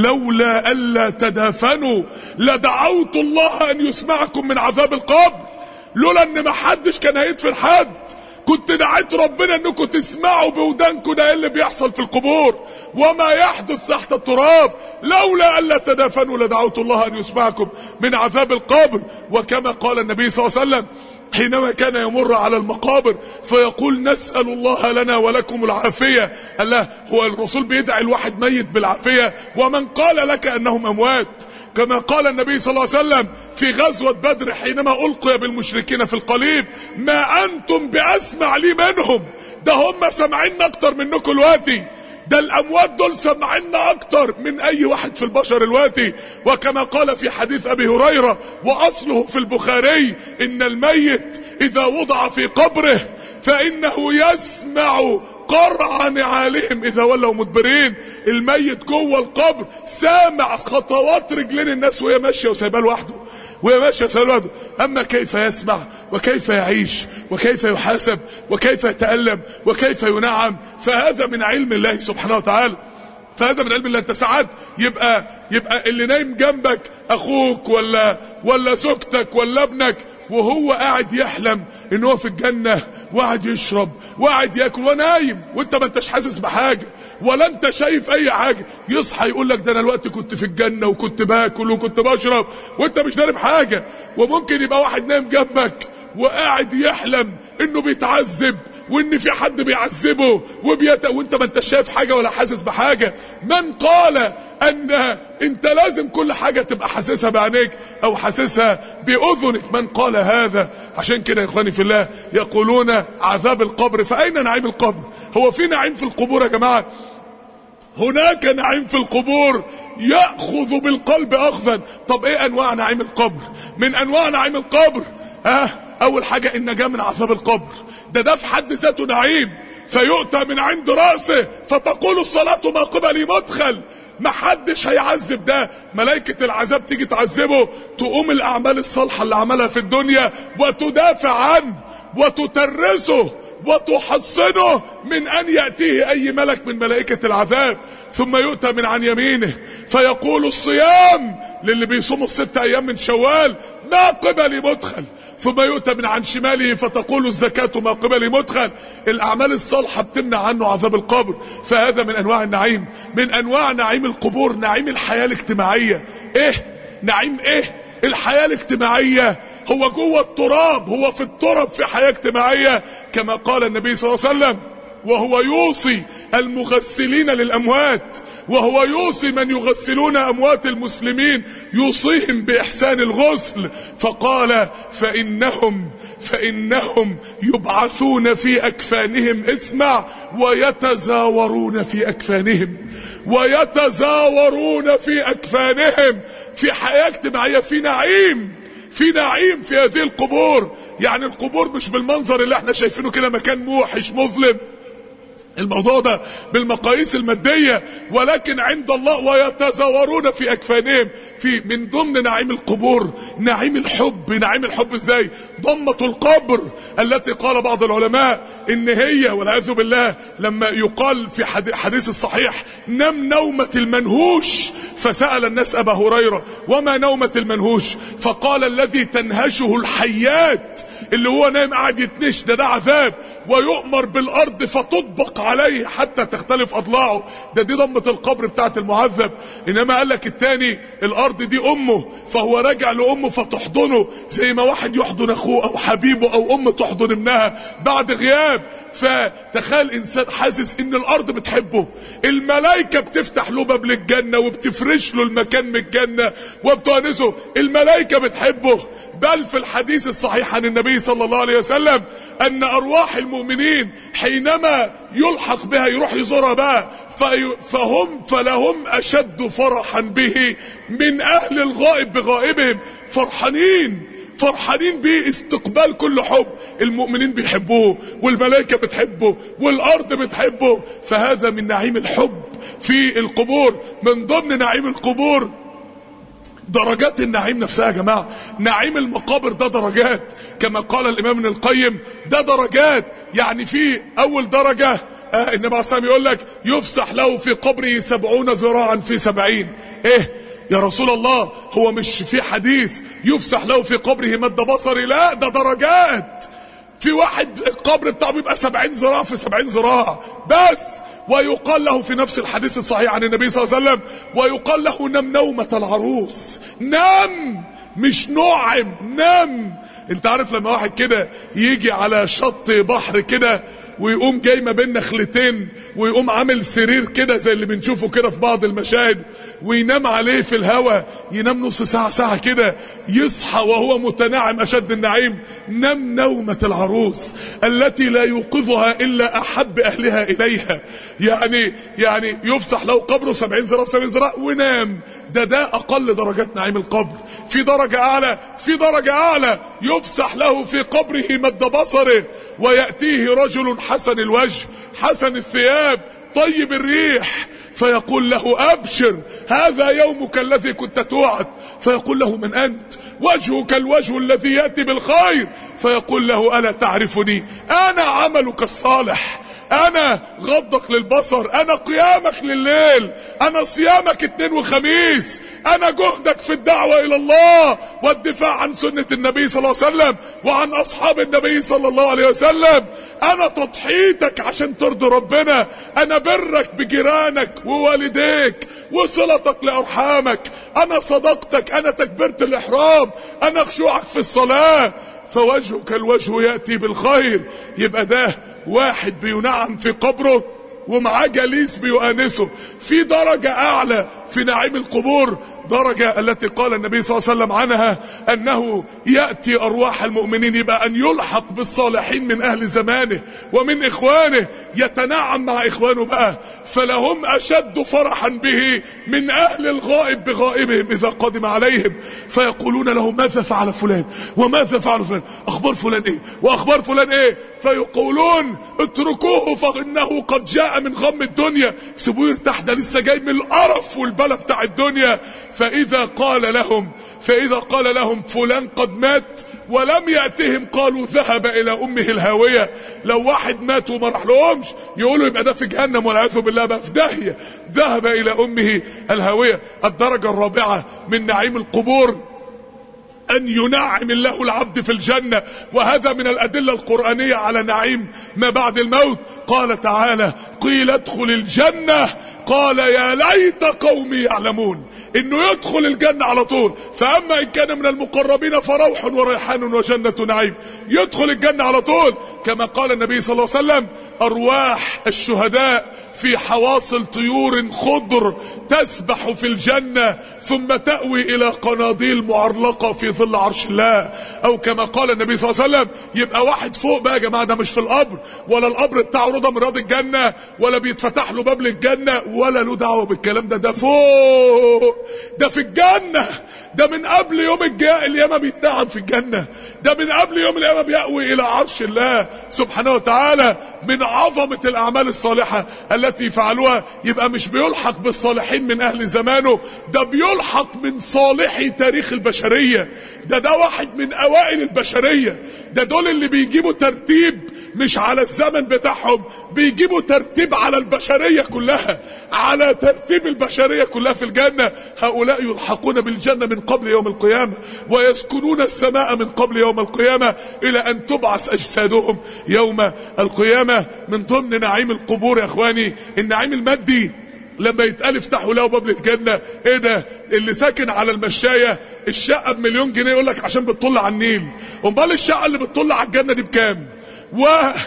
لولا ألا تدافنوا لدعوت الله أن يسمعكم من عذاب القبر لولا أن ما حدش كان هيدفن حد كنت دعيت ربنا انكم تسمعوا بودانكم ده اللي بيحصل في القبور وما يحدث تحت التراب لولا الا تدافنوا لدعوت الله ان يسمعكم من عذاب القبر وكما قال النبي صلى الله عليه وسلم حينما كان يمر على المقابر فيقول نسأل الله لنا ولكم العافية الله هو الرسول بيدعي الواحد ميت بالعافية ومن قال لك أنهم أموات كما قال النبي صلى الله عليه وسلم في غزوة بدر حينما ألقي بالمشركين في القليب ما أنتم بأسمع لي منهم ده هم سامعين أكتر منكم الواتي ده الاموات دول سمعنا اكتر من اي واحد في البشر الواتي وكما قال في حديث ابي هريرة واصله في البخاري ان الميت اذا وضع في قبره فانه يسمع قرع نعالهم اذا ولوا مدبرين الميت جوه القبر سامع خطوات رجلين الناس وهي ماشيه وسايباه لوحده وهي ماشيه وسايباه لوحده اما كيف يسمع وكيف يعيش وكيف يحاسب وكيف يتالم وكيف ينعم فهذا من علم الله سبحانه وتعالى فهذا من علم الله انت ساعات يبقى يبقى اللي نايم جنبك اخوك ولا ولا زوجتك ولا ابنك وهو قاعد يحلم ان هو في الجنة وقاعد يشرب وقاعد ياكل ونايم وانت ما انتش حاسس بحاجة ولا انت شايف اي حاجة يصحى يقول لك ده انا الوقت كنت في الجنة وكنت باكل وكنت بشرب وانت مش دارب حاجة وممكن يبقى واحد نايم جنبك وقاعد يحلم انه بيتعذب وان في حد بيعذبه وبيت وانت ما انت شايف حاجه ولا حاسس بحاجه من قال ان انت لازم كل حاجه تبقى حاسسها بعينيك او حاسسها باذنك من قال هذا عشان كده يا اخواني في الله يقولون عذاب القبر فاين نعيم القبر هو في نعيم في القبور يا جماعه هناك نعيم في القبور ياخذ بالقلب اخذا طب ايه انواع نعيم القبر من انواع نعيم القبر ها اول حاجة النجاة من عذاب القبر ده ده في حد ذاته نعيم فيؤتى من عند رأسه فتقول الصلاة ما قبلي مدخل محدش هيعذب ده ملائكة العذاب تيجي تعذبه تقوم الأعمال الصالحة اللي عملها في الدنيا وتدافع عنه وتترسه وتحصنه من أن يأتيه أي ملك من ملائكة العذاب ثم يؤتى من عن يمينه فيقول الصيام للي بيصوموا الست أيام من شوال ما قبلي مدخل ثم يؤتى من عن شماله فتقول الزكاة ما قبلي مدخل الأعمال الصالحة بتمنع عنه عذاب القبر فهذا من أنواع النعيم من أنواع نعيم القبور نعيم الحياة الاجتماعية إيه نعيم إيه الحياة الاجتماعية هو جوه التراب هو في التراب في حياة اجتماعية كما قال النبي صلى الله عليه وسلم وهو يوصي المغسلين للأموات وهو يوصي من يغسلون أموات المسلمين يوصيهم بإحسان الغسل فقال فإنهم فإنهم يبعثون في أكفانهم اسمع ويتزاورون في أكفانهم ويتزاورون في أكفانهم في حياة اجتماعية في نعيم في نعيم في هذه القبور يعني القبور مش بالمنظر اللي احنا شايفينه كده مكان موحش مظلم الموضوع ده بالمقاييس المادية ولكن عند الله ويتزاورون في أكفانهم في من ضمن نعيم القبور نعيم الحب نعيم الحب ازاي ضمة القبر التي قال بعض العلماء ان هي والعياذ بالله لما يقال في حديث الصحيح نم نومة المنهوش فسأل الناس أبا هريرة وما نومة المنهوش فقال الذي تنهشه الحيات اللي هو نايم قاعد يتنش ده ده عذاب ويؤمر بالارض فتطبق عليه حتى تختلف اضلاعه ده دي ضمة القبر بتاعت المعذب انما قال لك التاني الارض دي امه فهو راجع لامه فتحضنه زي ما واحد يحضن اخوه او حبيبه او ام تحضن ابنها بعد غياب فتخيل انسان حاسس ان الارض بتحبه الملائكة بتفتح له باب للجنة وبتفرش له المكان من الجنة وبتونسه الملائكة بتحبه بل في الحديث الصحيح عن النبي صلى الله عليه وسلم ان ارواح المؤمنين حينما يلحق بها يروح يزورها بقى فهم فلهم اشد فرحا به من اهل الغائب بغائبهم فرحانين فرحانين بيه استقبال كل حب المؤمنين بيحبوه والملائكة بتحبه والارض بتحبه فهذا من نعيم الحب في القبور من ضمن نعيم القبور درجات النعيم نفسها يا جماعة نعيم المقابر ده درجات كما قال الامام ابن القيم ده درجات يعني في اول درجة آه النبي عليه الصلاة يقول لك يفسح له في قبره سبعون ذراعا في سبعين ايه يا رسول الله هو مش في حديث يفسح له في قبره مد بصري لا ده درجات في واحد القبر بتاعه بيبقى سبعين ذراع في سبعين ذراع بس ويقال له في نفس الحديث الصحيح عن النبي صلى الله عليه وسلم ويقال له نم نومة العروس نم مش نعم نم انت عارف لما واحد كده يجي على شط بحر كده ويقوم جاي ما بين نخلتين ويقوم عامل سرير كده زي اللي بنشوفه كده في بعض المشاهد وينام عليه في الهواء ينام نص ساعة ساعة كده يصحى وهو متنعم أشد النعيم نم نومة العروس التي لا يوقظها إلا أحب أهلها إليها يعني يعني يفسح له قبره سبعين ذراع سبعين ذراع ونام ده ده أقل درجات نعيم القبر في درجة أعلى في درجة أعلى يفسح له في قبره مد بصره ويأتيه رجل حسن الوجه حسن الثياب طيب الريح فيقول له أبشر هذا يومك الذي كنت توعد فيقول له من أنت وجهك الوجه الذي يأتي بالخير فيقول له ألا تعرفني أنا عملك الصالح انا غضك للبصر انا قيامك لليل انا صيامك اتنين وخميس انا جهدك في الدعوة الى الله والدفاع عن سنة النبي صلى الله عليه وسلم وعن اصحاب النبي صلى الله عليه وسلم انا تضحيتك عشان ترضي ربنا انا برك بجيرانك ووالديك وصلتك لارحامك انا صدقتك انا تكبيرة الاحرام انا خشوعك في الصلاة فوجهك الوجه يأتي بالخير يبقى ده واحد بينعم في قبره ومعاه جليس بيؤانسه في درجة اعلى في نعيم القبور درجة التي قال النبي صلى الله عليه وسلم عنها أنه يأتي أرواح المؤمنين يبقى أن يلحق بالصالحين من أهل زمانه ومن إخوانه يتنعم مع إخوانه بقى فلهم أشد فرحا به من أهل الغائب بغائبهم إذا قدم عليهم فيقولون له ماذا فعل فلان وماذا فعل فلان أخبار فلان إيه وأخبار فلان إيه فيقولون اتركوه فإنه قد جاء من غم الدنيا سيبوه يرتاح ده لسه جاي من القرف والبلا بتاع الدنيا فإذا قال لهم فإذا قال لهم فلان قد مات ولم يأتهم قالوا ذهب إلى أمه الهاوية لو واحد مات وما راح لهمش يقولوا يبقى ده في جهنم والعياذ بالله بقى في داهية ذهب إلى أمه الهاوية الدرجة الرابعة من نعيم القبور أن ينعم الله العبد في الجنة وهذا من الأدلة القرآنية على نعيم ما بعد الموت قال تعالى قيل ادخل الجنة قال يا ليت قومي يعلمون انه يدخل الجنة على طول فاما ان كان من المقربين فروح وريحان وجنة نعيم يدخل الجنة على طول كما قال النبي صلى الله عليه وسلم ارواح الشهداء في حواصل طيور خضر تسبح في الجنة ثم تأوي الى قناديل معلقة في ظل عرش الله او كما قال النبي صلى الله عليه وسلم يبقى واحد فوق بقى يا جماعة ده مش في القبر ولا القبر بتاعه رضا من راض الجنة ولا بيتفتح له باب للجنة ولا له دعوة بالكلام ده ده فوق ده في الجنة ده من قبل يوم الجاء اليوم بيتنعم في الجنة ده من قبل يوم القيامة بيأوي إلى عرش الله سبحانه وتعالى من عظمة الأعمال الصالحة التي فعلوها يبقى مش بيلحق بالصالحين من أهل زمانه ده بيلحق من صالحي تاريخ البشرية ده ده واحد من أوائل البشرية ده دول اللي بيجيبوا ترتيب مش على الزمن بتاعهم بيجيبوا ترتيب على البشرية كلها على ترتيب البشرية كلها في الجنة هؤلاء يلحقون بالجنة من قبل يوم القيامة ويسكنون السماء من قبل يوم القيامة إلى أن تبعث أجسادهم يوم القيامة من ضمن نعيم القبور يا أخواني النعيم المادي لما يتقال افتحوا له باب الجنة ايه ده اللي ساكن على المشاية الشقة بمليون جنيه يقول لك عشان بتطل على النيل امال الشقة اللي بتطل على الجنة دي بكام و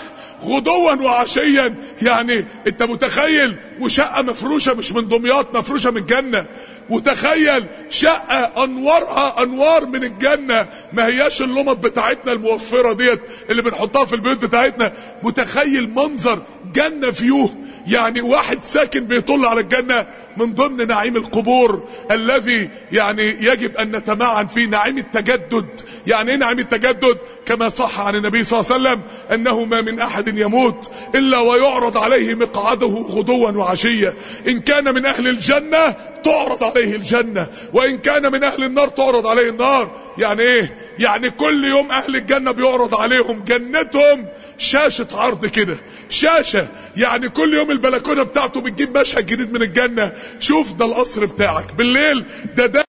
غدوا وعشيا يعني انت متخيل وشقة مفروشة مش من دمياط مفروشة من الجنة وتخيل شقة انوارها انوار من الجنة ما هياش اللمط بتاعتنا الموفرة ديت اللي بنحطها في البيوت بتاعتنا متخيل منظر جنة فيوه يعني واحد ساكن بيطل على الجنة من ضمن نعيم القبور الذي يعني يجب ان نتمعن فيه نعيم التجدد يعني ايه نعيم التجدد كما صح عن النبي صلى الله عليه وسلم انه ما من احد يموت الا ويعرض عليه مقعده غدوا وعشية ان كان من اهل الجنة تعرض عليه الجنة وان كان من اهل النار تعرض عليه النار يعني ايه يعني كل يوم اهل الجنة بيعرض عليهم جنتهم شاشة عرض كده شاشة يعني كل يوم البلكونة بتاعته بتجيب مشهد جديد من الجنة شوف ده القصر بتاعك بالليل ده ده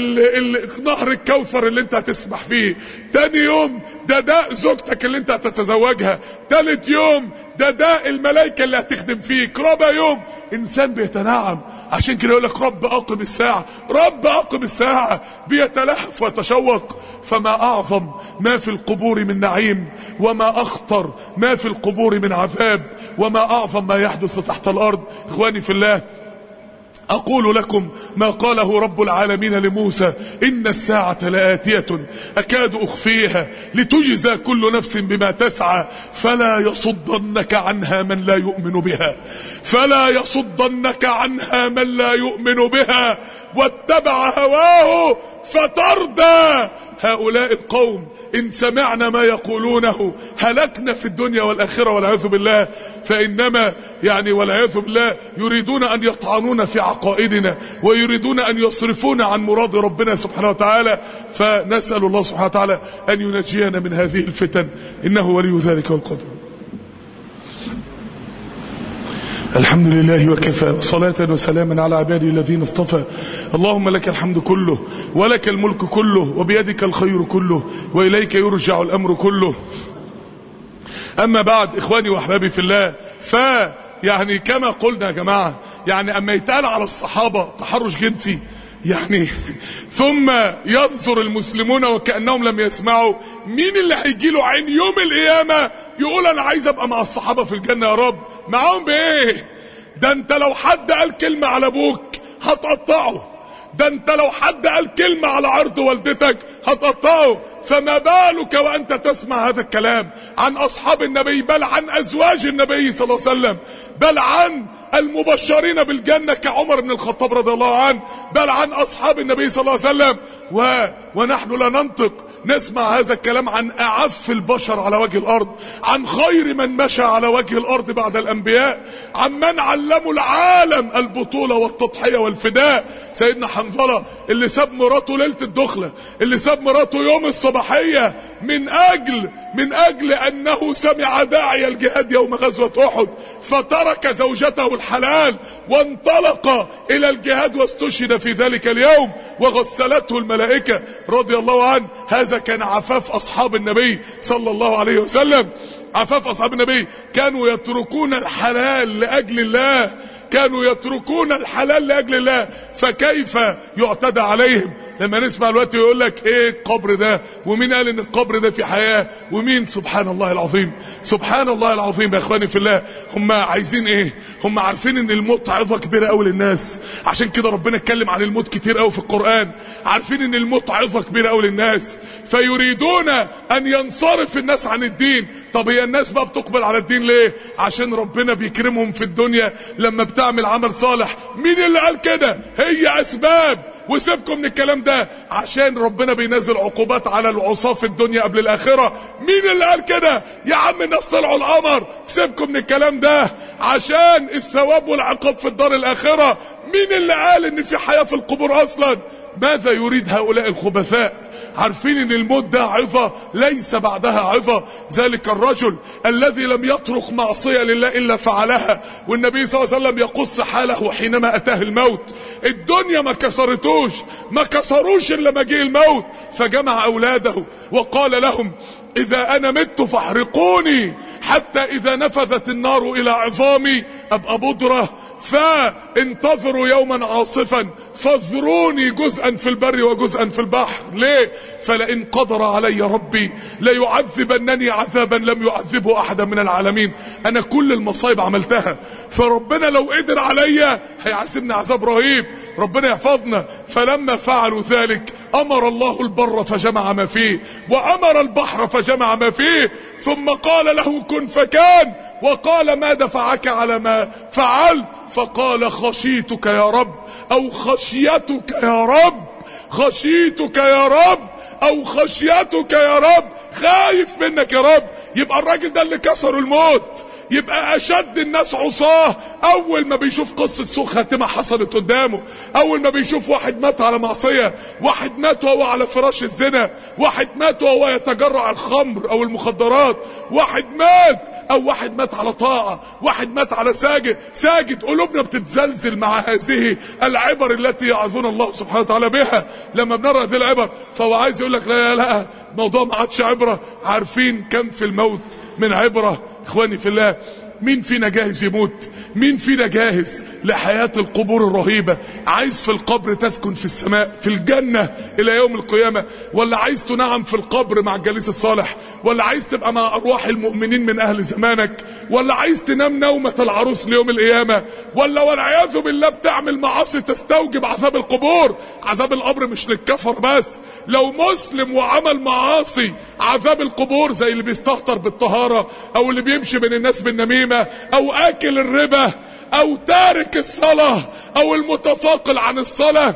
ال ال نهر الكوثر اللي انت هتسبح فيه تاني يوم ده ده زوجتك اللي انت هتتزوجها تالت يوم ده ده الملائكة اللي هتخدم فيك رابع يوم انسان بيتنعم عشان كده يقول لك رب اقم الساعة رب اقم الساعة بيتلهف ويتشوق فما اعظم ما في القبور من نعيم وما اخطر ما في القبور من عذاب وما اعظم ما يحدث تحت الارض اخواني في الله أقول لكم ما قاله رب العالمين لموسى إن الساعة لآتية أكاد أخفيها لتجزى كل نفس بما تسعى فلا يصدنك عنها من لا يؤمن بها فلا يصدنك عنها من لا يؤمن بها واتبع هواه فتردى هؤلاء القوم إن سمعنا ما يقولونه هلكنا في الدنيا والآخرة والعياذ بالله فإنما يعني والعياذ بالله يريدون أن يطعنون في عقائدنا ويريدون أن يصرفون عن مراد ربنا سبحانه وتعالى فنسأل الله سبحانه وتعالى أن ينجينا من هذه الفتن إنه ولي ذلك والقدر الحمد لله وكفى صلاة وسلاما على عباده الذين اصطفى اللهم لك الحمد كله ولك الملك كله وبيدك الخير كله وإليك يرجع الأمر كله أما بعد إخواني وأحبابي في الله ف يعني كما قلنا يا جماعة يعني أما يتقال على الصحابة تحرش جنسي يعني ثم ينظر المسلمون وكأنهم لم يسمعوا مين اللي هيجي له عين يوم القيامة يقول أنا عايز أبقى مع الصحابة في الجنة يا رب معاهم بإيه ده أنت لو حد قال كلمة على أبوك هتقطعه ده انت لو حد قال كلمة على عرض والدتك هتقطعه فما بالك وانت تسمع هذا الكلام عن اصحاب النبي بل عن ازواج النبي صلى الله عليه وسلم بل عن المبشرين بالجنة كعمر بن الخطاب رضي الله عنه بل عن اصحاب النبي صلى الله عليه وسلم و... ونحن لا ننطق نسمع هذا الكلام عن اعف البشر على وجه الارض عن خير من مشى على وجه الارض بعد الانبياء عن من علموا العالم البطولة والتضحية والفداء سيدنا حنظلة اللي ساب مراته ليلة الدخلة اللي ساب مراته يوم الصباحية من اجل من اجل انه سمع داعي الجهاد يوم غزوة احد فترك زوجته الحلال وانطلق الى الجهاد واستشهد في ذلك اليوم وغسلته الملائكة رضي الله عنه هذا كان عفاف اصحاب النبي صلى الله عليه وسلم عفاف اصحاب النبي كانوا يتركون الحلال لاجل الله كانوا يتركون الحلال لاجل الله فكيف يعتدى عليهم لما نسمع الوقت يقول لك ايه القبر ده ومين قال ان القبر ده في حياة ومين سبحان الله العظيم سبحان الله العظيم يا اخواني في الله هم عايزين ايه هم عارفين ان الموت عظة كبيرة قوي للناس عشان كده ربنا اتكلم عن الموت كتير قوي في القرآن عارفين ان الموت عظة كبيرة قوي للناس فيريدون ان ينصرف الناس عن الدين طب هي الناس بقى بتقبل على الدين ليه عشان ربنا بيكرمهم في الدنيا لما بتعمل عمل صالح مين اللي قال كده هي اسباب وسيبكم من الكلام ده عشان ربنا بينزل عقوبات على العصاة في الدنيا قبل الاخرة مين اللي قال كده يا عم الناس طلعوا القمر سيبكم من الكلام ده عشان الثواب والعقاب في الدار الاخرة مين اللي قال ان في حياة في القبور اصلا ماذا يريد هؤلاء الخبثاء عارفين ان الموت ده عظة ليس بعدها عظة ذلك الرجل الذي لم يترك معصية لله الا فعلها والنبي صلى الله عليه وسلم يقص حاله حينما اتاه الموت الدنيا ما كسرتوش ما كسروش الا ما جه الموت فجمع اولاده وقال لهم اذا انا مت فاحرقوني حتى اذا نفذت النار الى عظامي ابقى بودرة فانتظروا يوما عاصفا فاذروني جزءا في البر وجزءا في البحر ليه فلئن قدر علي ربي ليعذبنني عذابا لم يعذبه احدا من العالمين انا كل المصايب عملتها فربنا لو قدر عليا هيعذبني عذاب رهيب ربنا يحفظنا فلما فعلوا ذلك امر الله البر فجمع ما فيه وامر البحر فجمع ما فيه ثم قال له كن فكان وقال ما دفعك على ما فعلت فقال خشيتك يا رب او خشيتك يا رب خشيتك يا رب او خشيتك يا رب خايف منك يا رب يبقى الراجل ده اللي كسر الموت يبقى اشد الناس عصاه اول ما بيشوف قصة سوء خاتمة حصلت قدامه اول ما بيشوف واحد مات على معصية واحد مات وهو على فراش الزنا واحد مات وهو يتجرع الخمر او المخدرات واحد مات او واحد مات على طاعة واحد مات على ساجد ساجد قلوبنا بتتزلزل مع هذه العبر التي يعظنا الله سبحانه وتعالى بها لما بنرى هذه العبر فهو عايز يقول لك لا لا الموضوع ما عادش عبرة عارفين كم في الموت من عبرة اخواني في الله مين فينا جاهز يموت مين فينا جاهز لحياة القبور الرهيبة عايز في القبر تسكن في السماء في الجنة الى يوم القيامة ولا عايز تنعم في القبر مع الجليس الصالح ولا عايز تبقى مع ارواح المؤمنين من اهل زمانك ولا عايز تنام نومة العروس ليوم القيامة ولا والعياذ بالله بتعمل معاصي تستوجب عذاب القبور عذاب القبر مش للكفر بس لو مسلم وعمل معاصي عذاب القبور زي اللي بيستهتر بالطهارة او اللي بيمشي بين الناس بالنميمة او اكل الربا او تارك الصلاة او المتفاقل عن الصلاة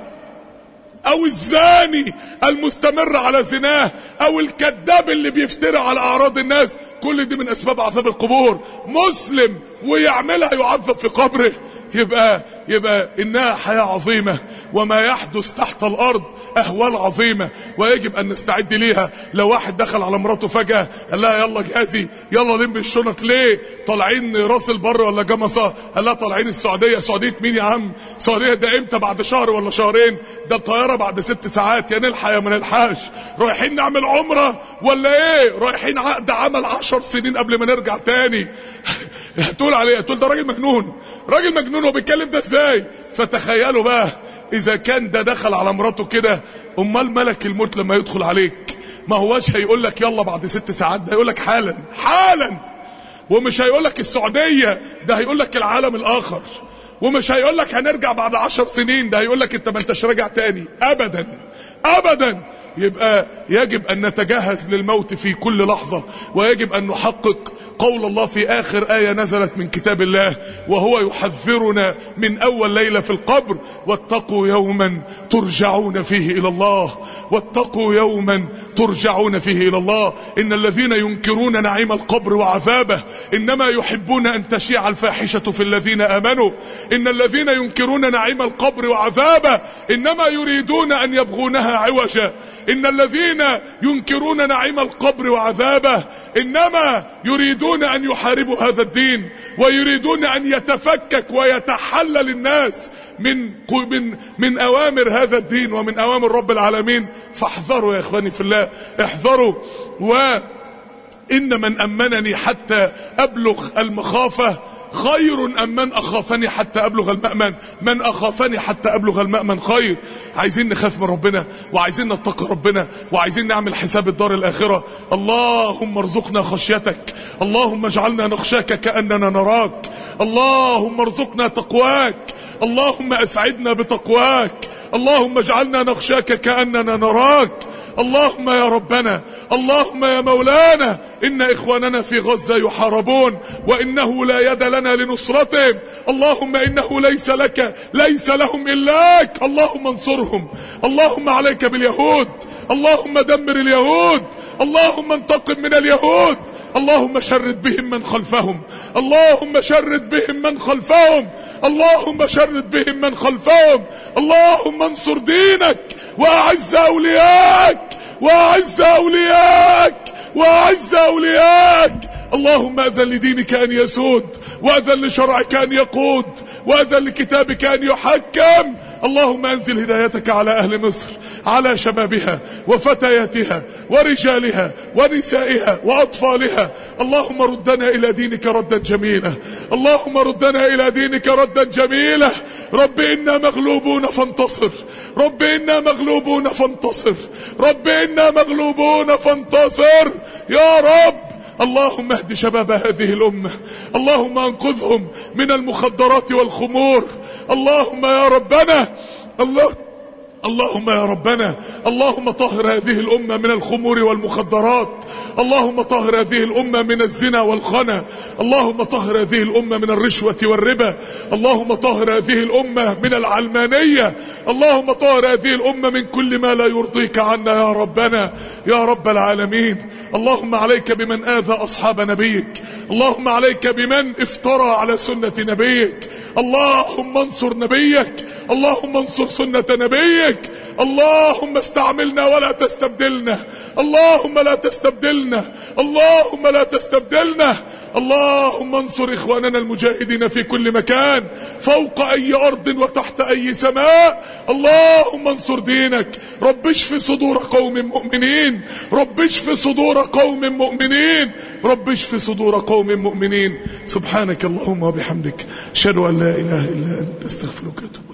او الزاني المستمر على زناه او الكذاب اللي بيفتري على اعراض الناس كل دي من اسباب عذاب القبور مسلم ويعملها يعذب في قبره يبقى يبقى انها حياة عظيمة وما يحدث تحت الارض اهوال عظيمة ويجب ان نستعد ليها لو واحد دخل على مراته فجأة قال لها يلا جهازي يلا لم الشنط ليه طالعين راس البر ولا جمصة قال لها طالعين السعودية سعودية مين يا عم سعودية ده امتى بعد شهر ولا شهرين ده الطيارة بعد ست ساعات يا نلحق يا ما نلحقش رايحين نعمل عمرة ولا ايه رايحين عقد عمل عشر سنين قبل ما نرجع تاني هتقول عليه هتقول ده راجل مجنون راجل مجنون وبيتكلم ده ازاي فتخيلوا بقى اذا كان ده دخل على مراته كده امال ملك الموت لما يدخل عليك ما هواش هيقول لك يلا بعد ست ساعات ده هيقول لك حالا حالا ومش هيقول لك السعودية ده هيقول لك العالم الاخر ومش هيقول لك هنرجع بعد عشر سنين ده هيقول لك انت ما انتش راجع تاني ابدا ابدا يبقى يجب ان نتجهز للموت في كل لحظة ويجب ان نحقق قول الله في اخر آية نزلت من كتاب الله وهو يحذرنا من اول ليلة في القبر واتقوا يوما ترجعون فيه الى الله واتقوا يوما ترجعون فيه الى الله ان الذين ينكرون نعيم القبر وعذابه انما يحبون ان تشيع الفاحشة في الذين امنوا ان الذين ينكرون نعيم القبر وعذابه انما يريدون ان يبغونها عوجا ان الذين ينكرون نعيم القبر وعذابه انما يريدون ان يحاربوا هذا الدين ويريدون ان يتفكك ويتحلل الناس من من من اوامر هذا الدين ومن اوامر رب العالمين فاحذروا يا اخواني في الله احذروا و ان من امنني حتى ابلغ المخافه خير أم من أخافني حتى أبلغ المأمن من أخافني حتى أبلغ المأمن خير عايزين نخاف من ربنا وعايزين نتقي ربنا وعايزين نعمل حساب الدار الآخرة اللهم ارزقنا خشيتك اللهم اجعلنا نخشاك كأننا نراك اللهم ارزقنا تقواك اللهم أسعدنا بتقواك اللهم اجعلنا نخشاك كأننا نراك اللهم يا ربنا اللهم يا مولانا إن إخواننا في غزة يحاربون وإنه لا يد لنا لنصرتهم اللهم إنه ليس لك ليس لهم إلاك اللهم انصرهم اللهم عليك باليهود اللهم دمر اليهود اللهم انتقم من اليهود اللهم شرد بهم من خلفهم اللهم شرد بهم من خلفهم اللهم شرد بهم من خلفهم اللهم انصر دينك واعز اولياك واعز اولياك واعز اولياك اللهم اذن لدينك ان يسود واذن لشرعك ان يقود واذن لكتابك ان يحكم اللهم انزل هدايتك على اهل مصر على شبابها وفتياتها ورجالها ونسائها واطفالها اللهم ردنا الى دينك ردا جميلا اللهم ردنا الى دينك ردا جميلا رب انا مغلوبون فانتصر رب انا مغلوبون فانتصر رب انا مغلوبون فانتصر يا رب اللهم اهد شباب هذه الأمة اللهم انقذهم من المخدرات والخمور اللهم يا ربنا الله اللهم يا ربنا اللهم طهر هذه الأمة من الخمور والمخدرات اللهم طهر هذه الأمة من الزنا والخنا اللهم طهر هذه الأمة من الرشوة والربا اللهم طهر هذه الأمة من العلمانية اللهم طهر هذه الأمة من كل ما لا يرضيك عنا يا ربنا يا رب العالمين اللهم عليك بمن آذى أصحاب نبيك اللهم عليك بمن افترى على سنة نبيك اللهم انصر نبيك اللهم انصر سنة نبيك اللهم استعملنا ولا تستبدلنا اللهم لا تستبدلنا اللهم لا تستبدلنا اللهم انصر اخواننا المجاهدين في كل مكان فوق اي ارض وتحت اي سماء اللهم انصر دينك رب اشف صدور قوم مؤمنين رب اشف صدور قوم مؤمنين رب اشف صدور قوم مؤمنين سبحانك اللهم وبحمدك اشهد ان لا اله الا انت استغفرك واتوب